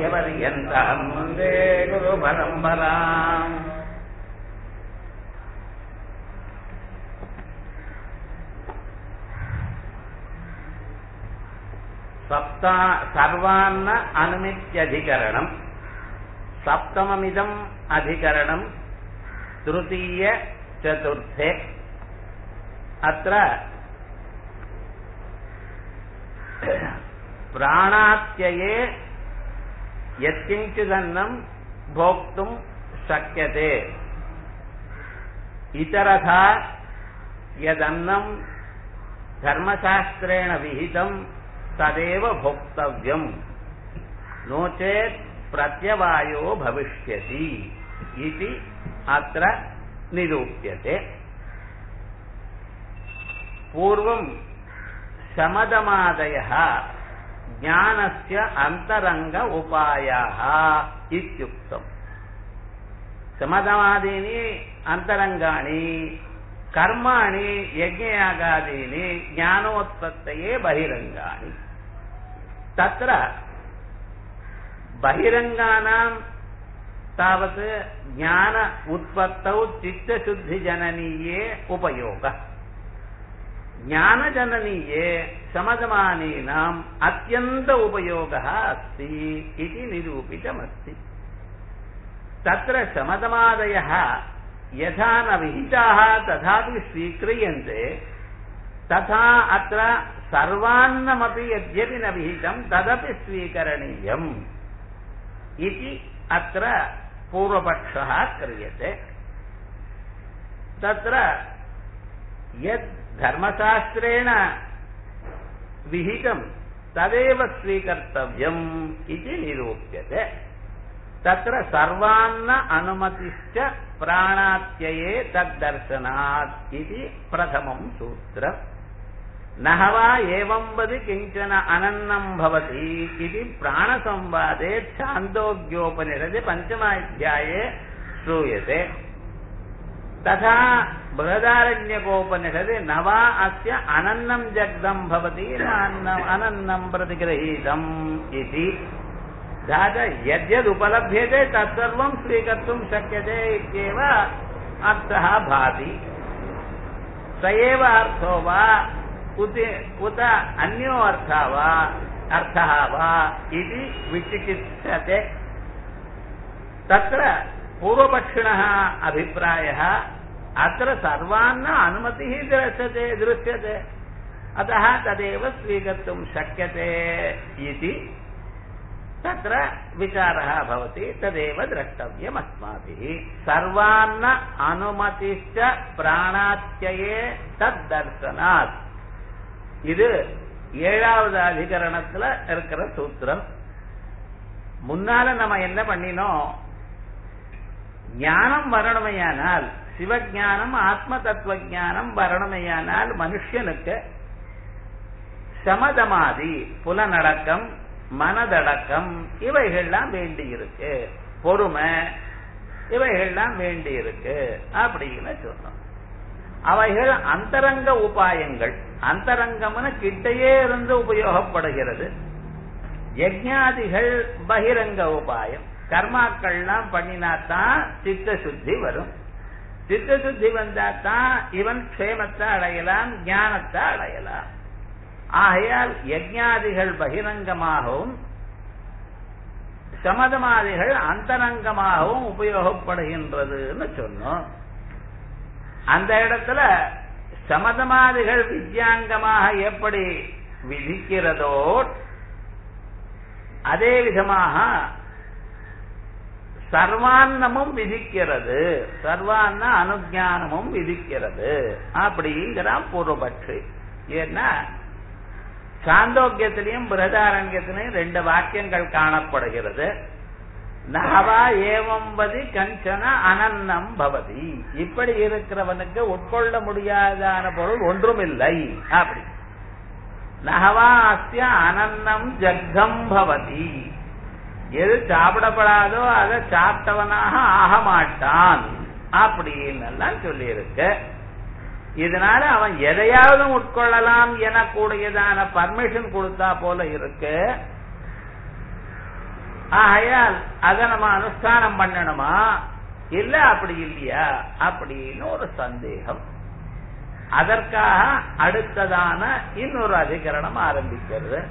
आचार्यपर्यन्ताम् वन्दे गुरुपरम्पराम् सप्ता सर्वान्न अनुमित्यधिकरणम् सप्तममिदम् अधिकरणम् तृतीय चतुर्थे अत्र प्राणात्यये यत्किञ्चिदन्नं भोक्तुं शक्यते इतरथा यदन्नं धर्मशास्त्रेण विहितं तदेव भोक्तव्यम् नो चेत् प्रत्यवायो भविष्यति इति अत्र निरूप्यते पूर्वं शमदमादयः ज्ञानस्य अन्तरङ्ग उपायाः इत्युक्तम् शमदमादीनि अन्तरङ्गाणि कर्माणि यज्ञयागादीनि ज्ञानोत्पत्तये बहिरङ्गाणि तत्र बहिरङ्गानां तावत् ज्ञान उत्पत्तौ चित्तशुद्धिजननीये उपयोगः ज्ञानजननीये समदमानीनाम् अत्यन्त उपयोगः अस्ति इति निरूपितमस्ति तत्र शमदमादयः यथा न विहिताः तथापि स्वीक्रियन्ते तथा अत्र सर्वान्नमपि यद्यपि न विहितं तदपि स्वीकरणीयम् इति अत्र पूर्वपक्षः क्रियते तत्र यद् धर्मशास्त्रेण विहितं तदेव स्वीकर्तव्यम् इति निरूप्यते तत्र सर्वान्न अनुमतिश्च प्राणात्यये तद्दर्शनात् इति प्रथमं सूत्रम् नः वा एवं वदि किञ्चन अनन्नं भवति इति प्राणसंवादे छान्दोग्योपनिषदि पञ्चमाध्याये श्रूयते तथा बृहदारण्यकोपनिषदि न वा अस्य अनन्नं जग्धं भवति न अनन्नं प्रतिगृहीतम् इति तथा यद्यदुपलभ्यते तत्सर्वं स्वीकर्तुं शक्यते इत्येव अर्थः भाति स एव अर्थो वा उत उत अन्यो अर्थः वा अर्थः वा इति विचिकित्स्यते तत्र पूर्वपक्षिणः अभिप्रायः अत्र सर्वान्न अनुमतिः दृश्यते दृश्यते अतः तदेव स्वीकर्तुं शक्यते इति तत्र विचारः भवति तदेव द्रष्टव्यम् अस्माभिः सर्वान्न अनुमतिश्च பிராணாத்தியே தத்தர்சனாத் இது ஏழாவது அதிகரணத்துல இருக்கிற சூத்திரம் முன்னால நம்ம என்ன பண்ணினோம் ஞானம் வரணுமையானால் சிவஞானம் ஆத்ம தத்துவ ஞானம் வரணுமையானால் மனுஷனுக்கு சமதமாதி புலனடக்கம் மனதடக்கம் இவைகள்லாம் வேண்டி இருக்கு பொறுமை இவைகள்லாம் வேண்டி இருக்கு அப்படின்னு சொன்னோம் அவைகள் அந்தரங்க உபாயங்கள் அந்தரங்கம்னு கிட்டையே இருந்து உபயோகப்படுகிறது யஜ்ஞாதிகள் பகிரங்க உபாயம் கர்மாக்கள்லாம் பண்ணினாத்தான் சித்த சுத்தி வரும் சித்த சுத்தி வந்தா தான் இவன் க்ஷேமத்தை அடையலாம் ஞானத்தை அடையலாம் ஆகையால் யஜ்ஞாதிகள் பகிரங்கமாகவும் சமதமாதிகள் அந்தரங்கமாகவும் உபயோகப்படுகின்றதுன்னு சொன்னோம் அந்த இடத்துல சமதமாதிகள் வித்யாங்கமாக எப்படி விதிக்கிறதோ அதே விதமாக சர்வான்னமும் விதிக்கிறது சர்வான்ன அனுஜானமும் விதிக்கிறது அப்படிங்கிறான் பூர்வபட்சி ஏன்னா சாந்தோக்கியத்திலையும் பிரதாரண்யத்திலையும் ரெண்டு வாக்கியங்கள் காணப்படுகிறது நகவா ஏவம்பதி கஞ்சன அனன்னம் பவதி இப்படி இருக்கிறவனுக்கு உட்கொள்ள முடியாதான பொருள் ஒன்றுமில்லை அப்படி நகவா அஸ்ய அனன்னம் ஜக்தம் பவதி எது சாப்பிடப்படாதோ அதை சாப்பிட்டவனாக ஆக மாட்டான் அப்படின்னு எல்லாம் சொல்லி இருக்கு இதனால அவன் எதையாவது உட்கொள்ளலாம் எனக்கூடியதான பர்மிஷன் கொடுத்தா போல இருக்கு ஆகையால் அதை நம்ம அனுஷ்டானம் பண்ணணுமா இல்ல அப்படி இல்லையா அப்படின்னு ஒரு சந்தேகம் அதற்காக அடுத்ததான இன்னொரு அதிகரணம் ஆரம்பிக்கிறது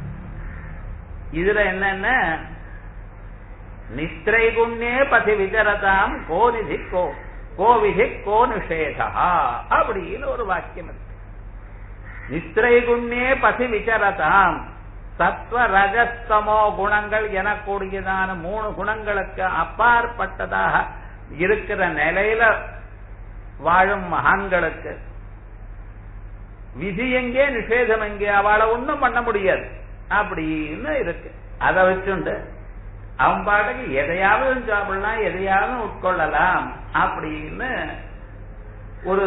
இதுல என்னென்ன நிஸ்திரைகுண்யே பதி விசரதாம் கோ நிதி கோ கோவிதி கோ நிஷேதா அப்படின்னு ஒரு வாக்கியம் இருக்கு நிஸ்திரைகுண்யே பதி விசரதாம் சத்வ ரஜஸ்தமோ குணங்கள் எனக்கூடியதான மூணு குணங்களுக்கு அப்பாற்பட்டதாக இருக்கிற நிலையில வாழும் மகான்களுக்கு விதி எங்கே நிஷேதம் எங்கே அவளை ஒண்ணும் பண்ண முடியாது அப்படின்னு இருக்கு அதை வச்சுண்டு அவன் பாட்டுக்கு எதையாவது சாப்பிடலாம் எதையாவது உட்கொள்ளலாம் அப்படின்னு ஒரு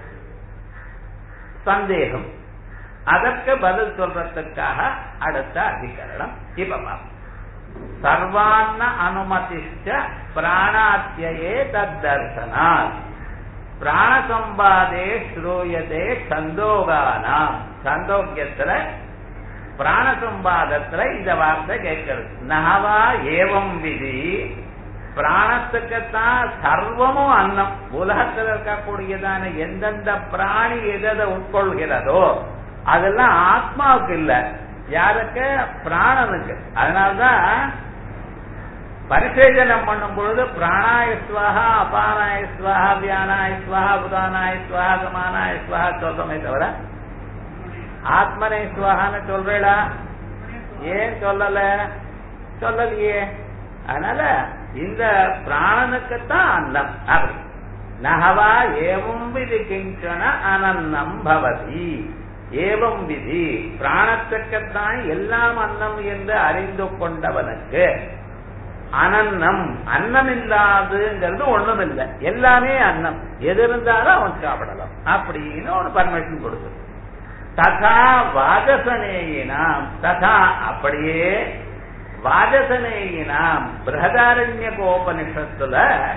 சந்தேகம் அதற்கு பதில் சொல்றதுக்காக அடுத்த அதிகரணம் இப்ப பார்ப்போம் சர்வான்ன அனுமதிஷ்ட பிராணாத்தியே தத்தர்சனாத் பிராணசம்பாதே ஸ்ரூயதே சந்தோகானாம் சந்தோக்கியத்துல பிராணசம்பாதத்துல இந்த வார்த்தை கேட்கிறது நகவா ஏவம் விதி பிராணத்துக்குத்தான் சர்வமும் அன்னம் உலகத்தில் இருக்கக்கூடியதான எந்தெந்த பிராணி எதை உட்கொள்கிறதோ அதெல்லாம் ஆத்மாவுக்கு இல்ல யாருக்கு பிராணனுக்கு அதனால்தான் பரிசேஜனம் பண்ணும் பொழுது பிராணாய ஸ்வாகா அபானாய ஸ்வாகா வியானாய ஸ்வாகா புதானாய ஸ்வாகா சமானாய ஸ்வாகா சொல்றோமே தவிர ஆத்மனை ஸ்வாகான்னு சொல்றேடா ஏன் சொல்லல சொல்லலையே அதனால இந்த பிராணனுக்குத்தான் அன்னம் அப்படி நகவா ஏவம் விதி கிஞ்சன அனன்னம் பவதி ஏவம் விதி பிராணத்துக்குத்தான் எல்லாம் அன்னம் என்று அறிந்து கொண்டவனுக்கு அனன்னம் அன்னம் இல்லாதுங்கிறது ஒண்ணும் இல்லை எல்லாமே அன்னம் எது இருந்தாலும் அவன் சாப்பிடலாம் அப்படின்னு ஒரு பர்மிஷன் கொடுத்து ததா வாஜசனேயினாம் ததா அப்படியே வாஜசனேயினாம் பிரகதாரண்ய கோபனிஷத்துல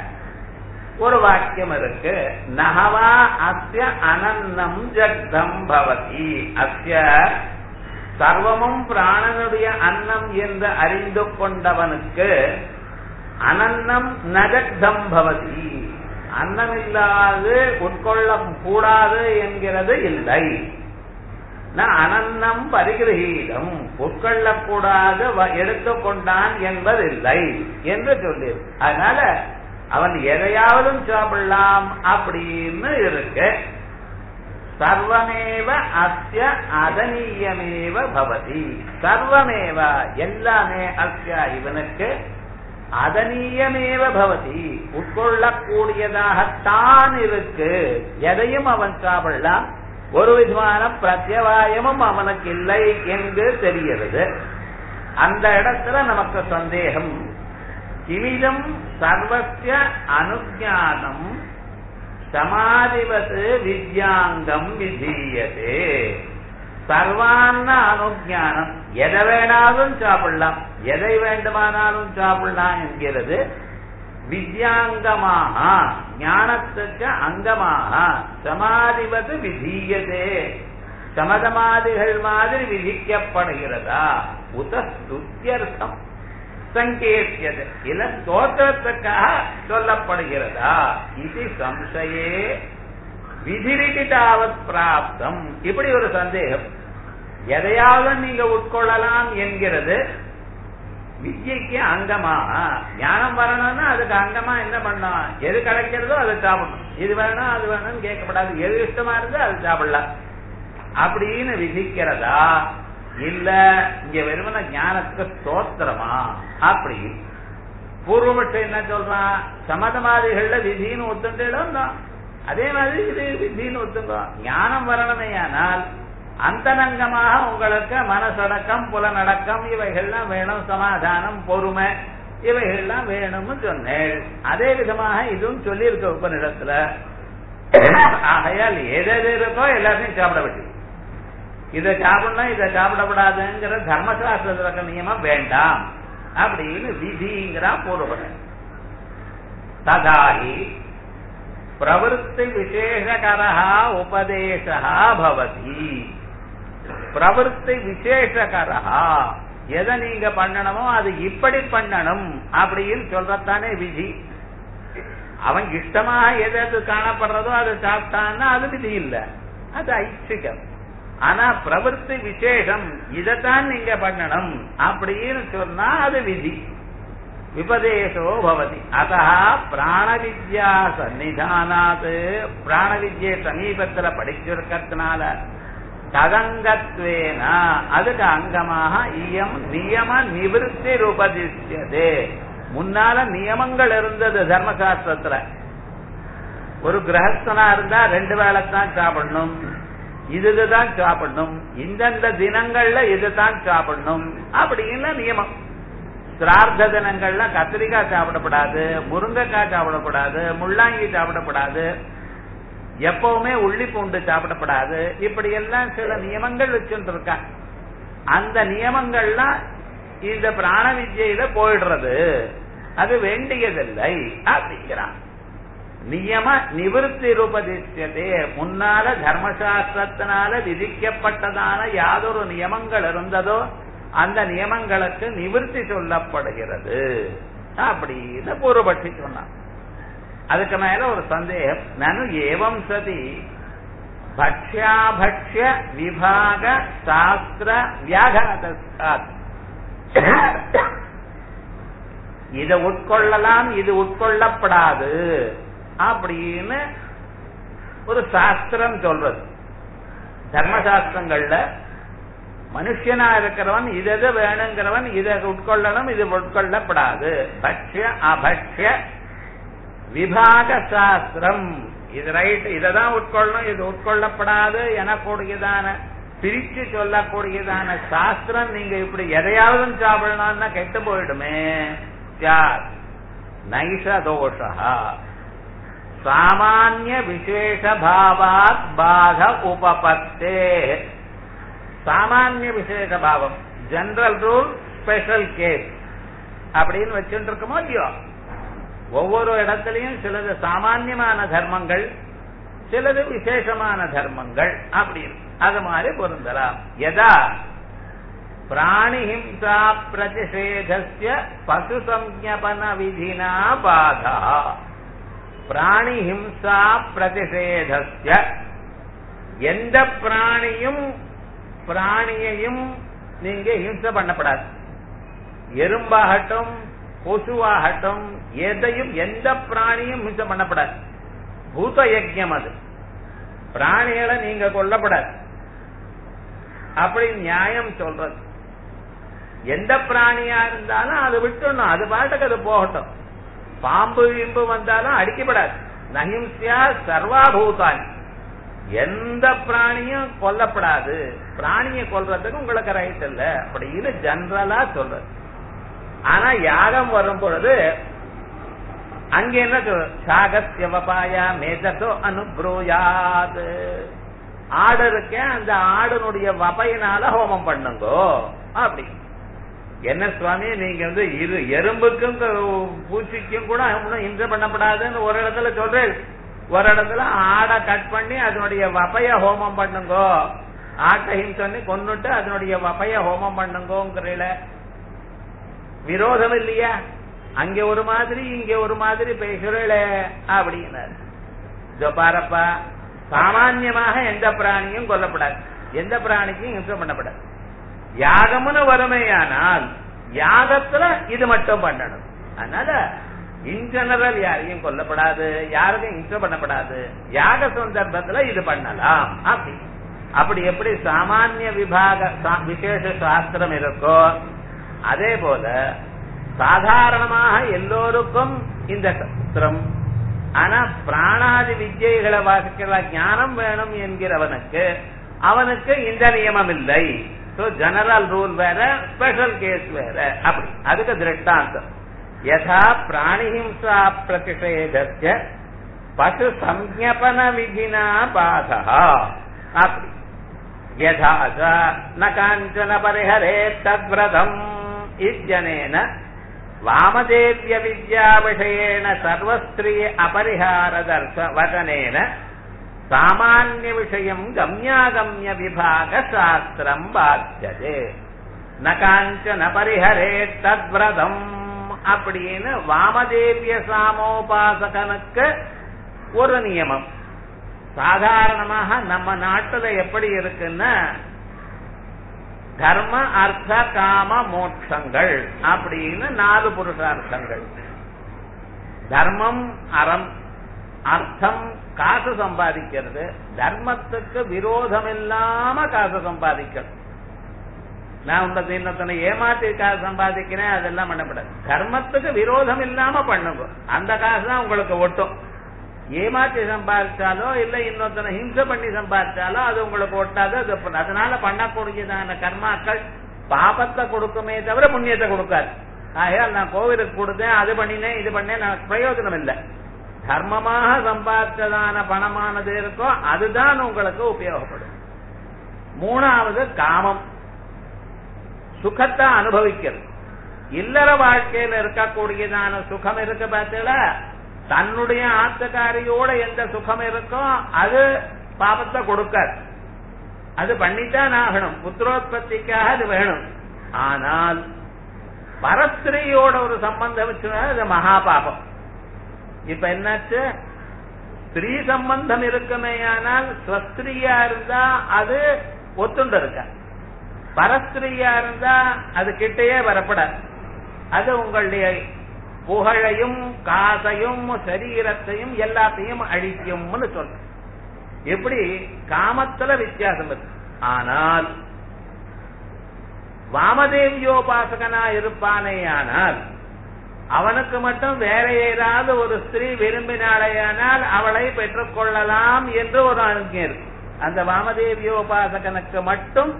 ஒரு வாக்கியம் இருக்கு நகவா அஸ்ய அனன்னம் ஜக்தம் பவதி அஸ்ய சர்வமும் பிராணனுடைய அன்னம் என்று அறிந்து கொண்டவனுக்கு அனன்னம் நஜக்தம் பவதி அன்னம் இல்லாது உட்கொள்ள கூடாது என்கிறது இல்லை நான் அனன்னம் பரிகிரகீதம் உட்கொள்ளக்கூடாது எடுத்துக்கொண்டான் என்பதில்லை என்று சொல்லி அதனால அவன் எதையாவது சாப்பிடலாம் அப்படின்னு இருக்கு சர்வமேவ அஸ்ய அதனீயமேவ பவதி சர்வமேவ எல்லாமே அஸ்ய இவனுக்கு அதனீயமேவ பவதி உட்கொள்ளக்கூடியதாகத்தான் இருக்கு எதையும் அவன் சாப்பிடலாம் ஒரு விதமான பிரத்யவாயமும் அவனுக்கு இல்லை என்று தெரிகிறது அந்த இடத்துல நமக்கு சந்தேகம் கிமிதம் சர்வசிய அனுஜானம் சமாதிபத் வித்யாங்கம் விதீயதே சர்வான்ன அனுஜானம் எதை வேணாலும் சாப்பிடலாம் எதை வேண்டுமானாலும் சாப்பிடலாம் என்கிறது வித்யாங்கமாக ஞானத்துக்கு அங்கமாக சமாதிபது விதீயதே சமதமாதிகள் மாதிரி விதிக்கப்படுகிறதா உத ஸ்துத்தியர்த்தம் சங்கேத்தியது இல்ல தோற்றத்துக்காக சொல்லப்படுகிறதா இது சம்சயே விதிரிக்கு தாவத் பிராப்தம் இப்படி ஒரு சந்தேகம் எதையாவது நீங்க உட்கொள்ளலாம் என்கிறது வித்யக்கு அங்கமா ஞானம் வரணும்னா அதுக்கு அங்கமா என்ன பண்ணணும் எது கிடைக்கிறதோ அதை சாப்பிடணும் இது வேணும் அது வேணும்னு கேட்கப்படாது எது இஷ்டமா இருந்தா அது சாப்பிடலாம் அப்படின்னு விதிக்கிறதா இல்ல இங்க வெறுமன ஞானத்துக்கு ஸ்தோத்திரமா அப்படி பூர்வபட்சம் என்ன சொல்றான் சமதமாதிகள்ல விதின்னு ஒத்துண்டிடம் தான் அதே மாதிரி இது விதின்னு ஒத்துங்க ஞானம் வரணுமேயானால் அந்தரங்கமாக உங்களுக்கு மனசடக்கம் புலனடக்கம் இவைகள்லாம் வேணும் சமாதானம் பொறுமை இவைகள்லாம் வேணும்னு சொன்னேன் அதே விதமாக இதுவும் சொல்லியிருக்க உபநிடத்துல ஆகையால் எது எது இருக்கோ எல்லாத்தையும் சாப்பிட வேண்டியது இதை சாப்பிடணும் இதை சாப்பிடக்கூடாதுங்கிற தர்மசாஸ்திரத்தில் இருக்க நியமம் வேண்டாம் அப்படின்னு விதிங்கிறான் பூர்வபடன் ததாகி பிரவருத்தி விசேஷகரா உபதேசா பவதி பிரவருத்தி விசேஷகரா எதை நீங்க பண்ணணுமோ அது இப்படி பண்ணணும் அப்படின்னு சொல்றதானே விதி அவன் இஷ்டமாக எது எது காணப்படுறதோ அதை சாப்பிட்டான்னா அது விதி இல்ல அது ஐச்சிகம் ஆனா பிரவருத்தி விசேஷம் இதைத்தான் நீங்க பண்ணணும் அப்படின்னு சொன்னா அது விதி விபதேசோ பவதி அத பிராண வித்யா சன்னிதானாத் பிராண வித்யை சமீபத்துல படிச்சிருக்கிறதுனால ததங்கத்வேன அதுக்கு அங்கமாக இயம் நியம நிவிருத்தி உபதிஷ்யது முன்னால நியமங்கள் இருந்தது தர்மசாஸ்திரத்துல ஒரு கிரகஸ்தனா இருந்தா ரெண்டு வேளை தான் சாப்பிடணும் இதுதான் சாப்பிடணும் இந்தந்த தினங்கள்ல இதுதான் சாப்பிடணும் அப்படின்னு நியமம் சிரார்த்த தினங்கள்ல கத்திரிக்காய் சாப்பிடப்படாது முருங்கைக்காய் சாப்பிடப்படாது முள்ளாங்கி சாப்பிடப்படாது எப்பவுமே உள்ளி பூண்டு சாப்பிடப்படாது இப்படி எல்லாம் சில நியமங்கள் வச்சுட்டு இருக்கா அந்த நியமங்கள்லாம் இந்த பிராண வித்யில போயிடுறது அது வேண்டியதில்லை அப்படிங்கிறான் நியம நிவிருத்தி ரூபதிஷ்யதே முன்னால தர்மசாஸ்திரத்தினால விதிக்கப்பட்டதான யாதொரு நியமங்கள் இருந்ததோ அந்த நியமங்களுக்கு நிவிருத்தி சொல்லப்படுகிறது அப்படின்னு பூர்வபட்சி சொன்னான் அதுக்கு மேல ஒரு சந்தேகம் நனு ஏவம் சதி பக்ஷாபக்ஷ விபாக சாஸ்திர வியாகாதாத் இதை உட்கொள்ளலாம் இது உட்கொள்ளப்படாது அப்படின்னு ஒரு சாஸ்திரம் சொல்றது தர்மசாஸ்திரங்கள்ல மனுஷனா இருக்கிறவன் இது வேணுங்கிறவன் இதை உட்கொள்ளணும் இது உட்கொள்ளப்படாது பக்ஷ அபக்ஷ விபாக சாஸ்திரம் இது ரைட் இததான் உட்கொள்ளணும் இது உட்கொள்ளப்படாது எனக்கூடியதான பிரிச்சு சொல்லக்கூடியதான சாஸ்திரம் நீங்க இப்படி எதையாவது சாப்பிடலாம்னா கெட்டு போயிடுமே நைஷ தோஷா சாமானிய விசேஷ பாவாத் பாத உபபத்தே சாமானிய விசேஷ பாவம் ஜெனரல் ரூல் ஸ்பெஷல் கேஸ் அப்படின்னு வச்சுட்டு இருக்கோமோ இல்லையோ ஒவ்வொரு இடத்துலயும் சிலது சாமான்யமான தர்மங்கள் சிலது விசேஷமான தர்மங்கள் அப்படின்னு அது மாதிரி பொருந்தலாம் எதா பிராணிஹிம்சா பிரதிஷேதஸ்ய பசு சஞ்ஞபன விதினா பாதா பிராணிஹிம்சா பிரதிஷேதஸ்ய எந்த பிராணியும் பிராணியையும் நீங்க ஹிம்சை பண்ணப்படாது எறும்பாகட்டும் கொசுவாகட்டும் எதையும் எந்த பிராணியும் ஹிம்சை பண்ணப்படாது பூத யஜ்யம் அது பிராணிகளை நீங்க கொல்லப்படாது அப்படி நியாயம் சொல்றது எந்த பிராணியா இருந்தாலும் அது விட்டுணும் அது பாட்டுக்கு அது போகட்டும் பாம்பு இம்பு வந்தாலும் அடிக்கப்படாது நஹிம்சியா சர்வாபூதானி எந்த பிராணியும் கொல்லப்படாது பிராணியை கொல்றதுக்கு உங்களுக்கு ரைட் இல்ல அப்படின்னு ஜெனரலா சொல்றது ஆனா யாகம் வரும் பொழுது அங்க என்ன சொல்ற சாகத்யவபாயா மேதோ அனுப்ரூயாது ஆடு இருக்க அந்த ஆடனுடைய வபையினால ஹோமம் பண்ணுங்கோ அப்படி என்ன சுவாமி நீங்க வந்து இரு எறும்புக்கும் பூச்சிக்கும் கூட ஒன்றும் இன்றை பண்ணப்படாதுன்னு ஒரு இடத்துல சொல்றேன் ஒரு இடத்துல ஆடை கட் பண்ணி அதனுடைய வபைய ஹோமம் பண்ணுங்கோ ஆட்டை ஹிம்சன்னு கொண்டுட்டு அதனுடைய வபைய ஹோமம் பண்ணுங்கோங்கிறீல விரோதம் இல்லையா அங்க ஒரு மாதிரி இங்க ஒரு மாதிரி பேசுறீல அப்படின்னாரு இதோ பாரப்பா சாமான்யமாக எந்த பிராணியும் கொல்லப்படாது எந்த பிராணிக்கும் ஹிம்சை பண்ணப்படாது யாகம்னு வறுமையானால் யாகத்துல இது மட்டும் பண்ணணும் அதனால இன் ஜெனரல் யாரையும் கொல்லப்படாது யாருக்கும் ஹிம்சை பண்ணப்படாது யாக சந்தர்ப்பத்துல இது பண்ணலாம் அப்படி அப்படி எப்படி சாமானிய விபாக விசேஷ சாஸ்திரம் இருக்கோ அதே போல சாதாரணமாக எல்லோருக்கும் இந்த சாஸ்திரம் ஆனா பிராணாதி வித்யைகளை வாசிக்கிற ஞானம் வேணும் என்கிறவனுக்கு அவனுக்கு இந்த நியமம் இல்லை சோ ஜெனரல் ரூல் வேற ஸ்பெஷல் கேஸ் வேற அப்படி அதுக்கு திருஷ்டாந்தம் யதா பிராணிஹிம்சா பிரதிஷேதஸ்ய பசு சம்ஞபன விதினா பாதா அப்படி யதா ந காஞ்சன பரிஹரே தத்விரதம் இஜ்ஜனேன வாமதேவிய வித்யா விஷயேன சர்வஸ்திரீ அபரிஹார தர்ச வதனேன சாமானிய விஷயம் கம்யாகம்ய விபாக சாஸ்திரம் பாத்தியதே நகாஞ்சன பரிஹரே தத்விரதம் அப்படின்னு வாமதேவிய சாமோபாசகனுக்கு ஒரு நியமம் சாதாரணமாக நம்ம நாட்டுல எப்படி இருக்குன்னா தர்ம அர்த்த காம மோட்சங்கள் அப்படின்னு நாலு புருஷார்த்தங்கள் தர்மம் அறம் அர்த்தம் காசு சம்பாதிக்கிறது தர்மத்துக்கு விரோதம் இல்லாம காசு சம்பாதிக்கிறது நான் உங்களை இன்னொத்தனை ஏமாத்தி காசு சம்பாதிக்கிறேன் அதெல்லாம் பண்ணப்படாது தர்மத்துக்கு விரோதம் இல்லாம பண்ணுங்க அந்த காசு தான் உங்களுக்கு ஒட்டும் ஏமாத்தி சம்பாதிச்சாலோ இல்ல இன்னொருத்தனை ஹிம்சை பண்ணி சம்பாதிச்சாலோ அது உங்களுக்கு ஒட்டாது அது அதனால பண்ணக்கூடியதான கர்மாக்கள் பாபத்தை கொடுக்குமே தவிர புண்ணியத்தை கொடுக்காது ஆகையால் நான் கோவிலுக்கு கொடுத்தேன் அது பண்ணினேன் இது பண்ணேன் எனக்கு பிரயோஜனம் இல்லை தர்மமாக சம்பாதிச்சதான பணமானது இருக்கோ அதுதான் உங்களுக்கு உபயோகப்படும் மூணாவது காமம் சுகத்தை அனுபவிக்கிறது இல்லற வாழ்க்கையில இருக்கக்கூடியதான சுகம் இருக்கு பார்த்தீங்களா தன்னுடைய ஆத்துக்காரியோட எந்த சுகம் இருக்கோ அது பாபத்தை கொடுக்காது அது பண்ணித்தான் ஆகணும் புத்திரோத்பத்திக்காக அது வேணும் ஆனால் பரஸ்திரியோட ஒரு சம்பந்தம் வச்சுனா அது மகா பாபம் இப்ப என்னாச்சு ஸ்திரீ சம்பந்தம் இருக்குமே ஆனால் ஸ்வஸ்திரியா இருந்தா அது ஒத்துண்டு இருக்க பரஸ்திரியா இருந்தா அது கிட்டையே வரப்படாது அது உங்களுடைய புகழையும் காசையும் சரீரத்தையும் எல்லாத்தையும் அழிக்கும்னு சொல்ற எப்படி காமத்துல வித்தியாசம் இருக்கு ஆனால் வாமதேவியோபாசகனா இருப்பானே ஆனால் அவனுக்கு மட்டும் வேற ஏதாவது ஒரு ஸ்திரீ விரும்பினாலேயானால் அவளை பெற்றுக்கொள்ளலாம் என்று ஒரு அனுஜை இருக்கு அந்த வாமதேவியோபாசகனுக்கு மட்டும்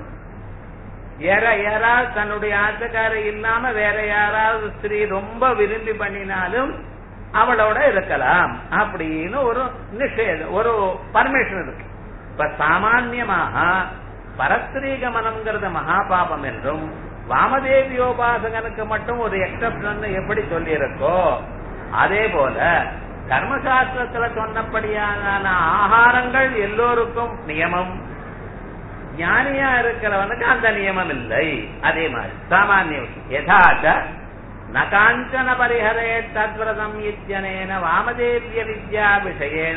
ஏற யாராவது தன்னுடைய ஆசக்கார இல்லாம வேற யாராவது ஸ்திரீ ரொம்ப விரும்பி பண்ணினாலும் அவளோட இருக்கலாம் அப்படின்னு ஒரு நிஷேதம் ஒரு பர்மிஷன் இருக்கு இப்ப சாமான்யமாக பரஸ்திரீ கமனம்ங்கிறது மகாபாபம் என்றும் வாமதேவியோபாசகனுக்கு மட்டும் ஒரு எக்ஸப்ஷன் எப்படி சொல்லி இருக்கோ அதே போல தர்மசாஸ்திரத்துல சொன்னபடியான ஆகாரங்கள் எல்லோருக்கும் நியமம் ஞானியா இருக்கிறவனுக்கு அந்த நியமம் இல்லை அதே மாதிரி சாமானிய விஷயம் யதாச்ச நகாஞ்சன பரிஹரே தத்விரதம் இத்தியனேன வாமதேவிய வித்யா விஷயேன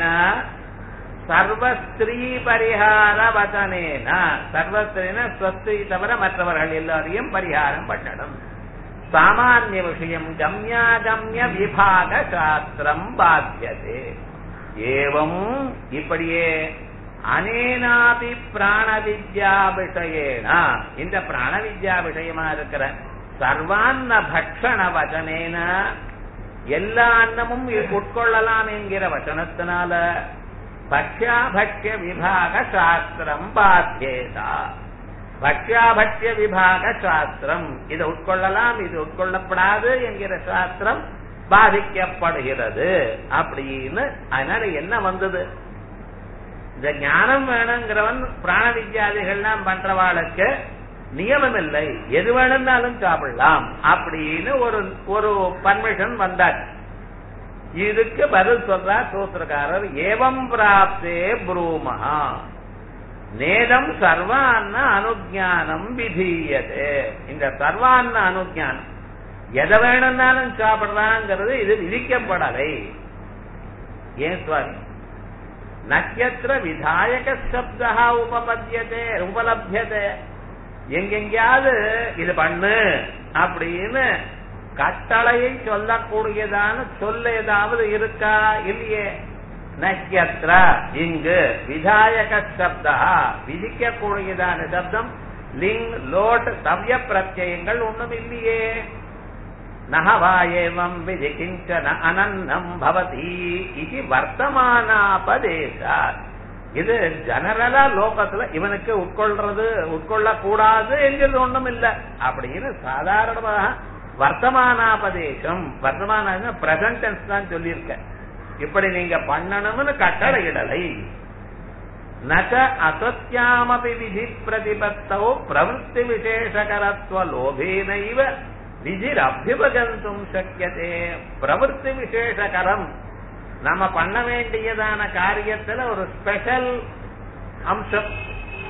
சர்வஸ்திரீ பரிகார வதனேன சர்வஸ்திரீன ஸ்வஸ்திரீ தவிர மற்றவர்கள் எல்லாரையும் பரிகாரம் பண்ணணும் சாமானிய விஷயம் கம்யாகம்ய விபாக சாஸ்திரம் பாத்தியதே ஏவம் இப்படியே அனேனாபி பிராண வித்யா விஷயேன இந்த பிராண வித்யா விஷயமா இருக்கிற சர்வான்ன பக்ஷண வச்சனேன எல்லா அன்னமும் உட்கொள்ளலாம் என்கிற வச்சனத்தினால பக்ஷாபக்ய விபாக சாஸ்திரம் பாத்தியேதா பக்ஷாபக்ய விபாக சாஸ்திரம் இதை உட்கொள்ளலாம் இது உட்கொள்ளப்படாது என்கிற சாஸ்திரம் பாதிக்கப்படுகிறது அப்படின்னு அதனால என்ன வந்தது இந்த ஞானம் வேணுங்கிறவன் பிராண வித்யாதிகள்லாம் பண்றவாளுக்கு நியமம் இல்லை எது வேணும்னாலும் சாப்பிடலாம் அப்படின்னு ஒரு ஒரு பர்மிஷன் வந்தாச்சு இதுக்கு பதில் சொல்றார் சூத்திரக்காரர் ஏவம் பிராப்தே புரூமஹா நேதம் சர்வான்ன அனுஜானம் விதீயதே இந்த சர்வான்ன அனுஜானம் எதை வேணும்னாலும் சாப்பிடுறாங்கிறது இது விதிக்கப்படலை ஏன் சுவாமி நட்சத்திர விதாயக சப்தா உபபத்தியதே உபலபியதே எங்கெங்கயாவது இது பண்ணு அப்படின்னு கட்டளையை சொல்லக்கூடியதான சொல்ல ஏதாவது இருக்கா இல்லையே நட்சத்திர இங்கு விதாயக சப்தா விதிக்கக்கூடியதான சப்தம் லிங் லோட் தவ்ய பிரத்யங்கள் ஒண்ணும் இல்லையே நகவா ஏவம் விதி கிஞ்சன அனன்னம் பவதி இது வர்த்தமானாபதேசா இது ஜெனரலா லோகத்துல இவனுக்கு உட்கொள்றது உட்கொள்ள கூடாது என்கிறது ஒண்ணும் இல்ல அப்படின்னு சாதாரணமாக வர்த்தமானாபதேசம் வர்த்தமான பிரசன்டென்ஸ் தான் சொல்லியிருக்க இப்படி நீங்க பண்ணணும்னு கட்டளை இடலை நக அசத்தியாமபி விதி பிரதிபத்தோ பிரவருத்தி விசேஷகரத்துவ லோபேனைவ விதிர் அபியுபகந்தும் சக்கியதே பிரவருத்தி விசேஷகரம் நம்ம பண்ண வேண்டியதான காரியத்துல ஒரு ஸ்பெஷல் அம்சம்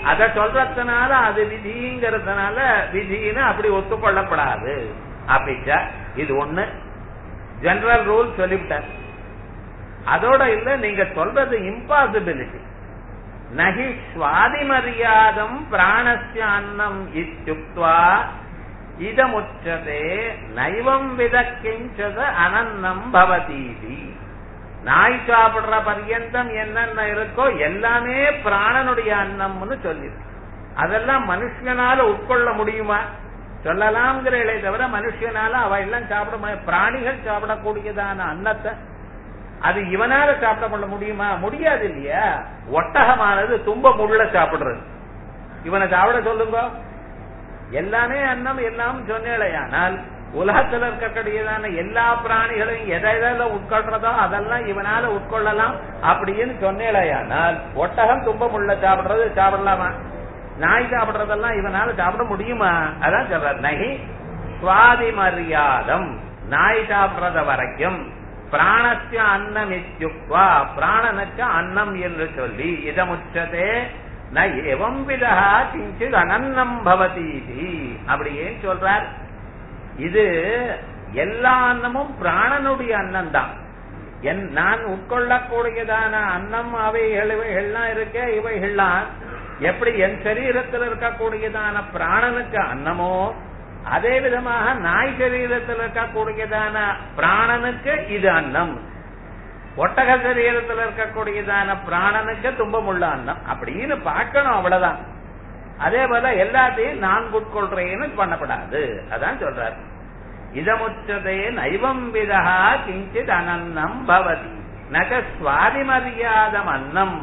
அத சொல்றதுனால அது விதிங்கிறதுனால விதின்னு அப்படி ஒத்துக்கொள்ளப்படாது அப்படிச்சா இது ஒண்ணு ஜெனரல் ரூல் சொல்லிவிட்டார் அதோட இல்ல நீங்க சொல்றது இம்பாசிபிலிட்டி நகி சுவாதிமரியாதம் பிராணஸ்ய அன்னம் இத்தியுக்த்வா இதமுச்சதே நைவம் வித கிஞ்சத அனன்னம் பவதீதி நாய் சாப்பிடுற பர்யந்தம் என்னென்ன இருக்கோ எல்லாமே பிராணனுடைய அன்னம்னு சொல்லிருக்கு அதெல்லாம் மனுஷனால உட்கொள்ள முடியுமா சொல்லலாம்ங்கிறே தவிர மனுஷனால அவ எல்லாம் சாப்பிட முடியும் பிராணிகள் சாப்பிடக்கூடியதான அன்னத்தை அது இவனால சாப்பிட கொள்ள முடியுமா முடியாது இல்லையா ஒட்டகமானது தும்ப முள்ள சாப்பிடுறது இவனை சாப்பிட சொல்லுங்க எல்லாமே அன்னம் எல்லாம் சொன்னேலையானால் உலகத்தில் இருக்கக்கூடியதான எல்லா பிராணிகளையும் எதை எதில் உட்கொள்றதோ அதெல்லாம் இவனால உட்கொள்ளலாம் அப்படின்னு சொன்னேலையானால் ஒட்டகம் தும்ப முள்ள சாப்பிடுறது சாப்பிடலாமா நாய் சாப்பிடுறதெல்லாம் இவனால சாப்பிட முடியுமா அதான் சொல்ற நகி சுவாதி மரியாதம் நாய் சாப்பிடுறத வரைக்கும் பிராணஸ்ய அன்னம் இத்யுக்வா பிராணனுக்கு அன்னம் என்று சொல்லி இதமுச்சதே ந எவம் விதா கிஞ்சித் அனன்னம் பவதீதி அப்படி ஏன் சொல்றார் இது எல்லா அன்னமும் பிராணனுடைய அன்னம் தான் என் நான் உட்கொள்ளக்கூடியதான அன்னம் அவைகள் இவைகள்லாம் இருக்க இவைகள்லாம் எப்படி என் சரீரத்தில் இருக்கக்கூடியதான பிராணனுக்கு அன்னமோ அதே விதமாக நாய் சரீரத்தில் இருக்கக்கூடியதான பிராணனுக்கு இது அன்னம் ஒட்டக சரீரத்தில் இருக்கக்கூடியதான பிராணனுக்கு துன்பமுள்ள அன்னம் அப்படின்னு பார்க்கணும் அவ்வளவுதான் அதே போல எல்லாத்தையும் நான் உட்கொள்றேன்னு பண்ணப்படாது அதான் சொல்றாரு இதமுச்சதே நைவம் விதா கிஞ்சித் அனன்னம் பவதி நக சுவாதிமரியாதம் அன்னம்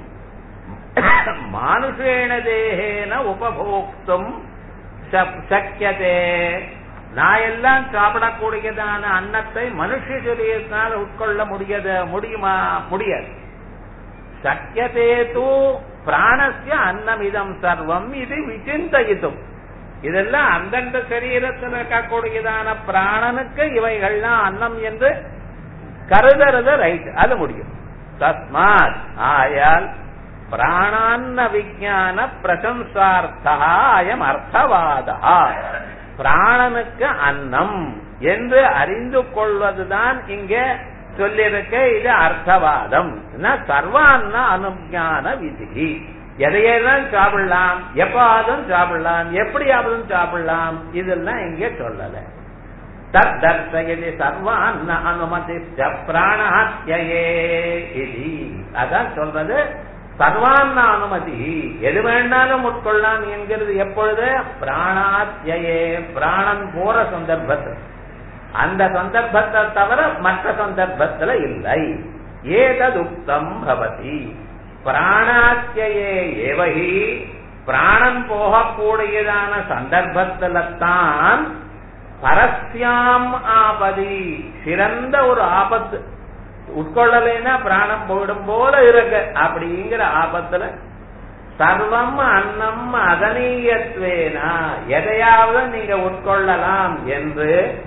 மானுஷேண தேகேன உபபோக்தும் சக்கியதே நான் எல்லாம் சாப்பிடக்கூடியதான அன்னத்தை மனுஷ சரீரத்தினால் உட்கொள்ள முடியத முடியுமா முடியாது சக்கியதே தூ பிராணஸ்ய அன்னமிதம் சர்வம் இது விசிந்தயிதும் இதெல்லாம் அந்தந்த சரீரத்தில் இருக்கக்கூடியதான பிராணனுக்கு இவைகள்லாம் அன்னம் என்று கருதுறது ரைட் அது முடியும் தஸ்மாத் ஆயால் பிராணான்ன விஜான பிரசம்சார்த்தா அயம் அர்த்தவாதா பிராணனுக்கு அன்னம் என்று அறிந்து கொள்வதுதான் இங்க சொல்லிருக்க இது அர்த்தவாதம் சர்வான்ன அனுஜான விதி எதையெல்லாம் சாப்பிடலாம் எப்பாவதும் சாப்பிடலாம் எப்படியாவதும் சாப்பிடலாம் இதெல்லாம் இங்க சொல்லல தத்தர்சயதி சர்வான்ன அனுமதி பிராணாத்தியே இது அதான் சொல்றது சர்வான்ன அனுமதி எது வேணாலும் உட்கொள்ளலாம் என்கிறது எப்பொழுது பிராணாத்தியே பிராணன் போற சந்தர்ப்பத்தில் அந்த சந்தர்ப்பத்தை தவிர மற்ற சந்தர்ப்பத்தில் இல்லை ஏததுக்தம் பவதி பிராணாத்தியே ஏவகி பிராணன் போகக்கூடியதான சந்தர்ப்பத்துல தான் பரஸ்யாம் ஆபதி சிறந்த ஒரு ஆபத்து உட்கொள்ளலைன்னா பிராணம் போயிடும் போல இருக்கு அப்படிங்கிற ஆபத்துல சர்வம் அன்னம் அதனீயத்வேனா எதையாவது நீங்க உட்கொள்ளலாம் என்று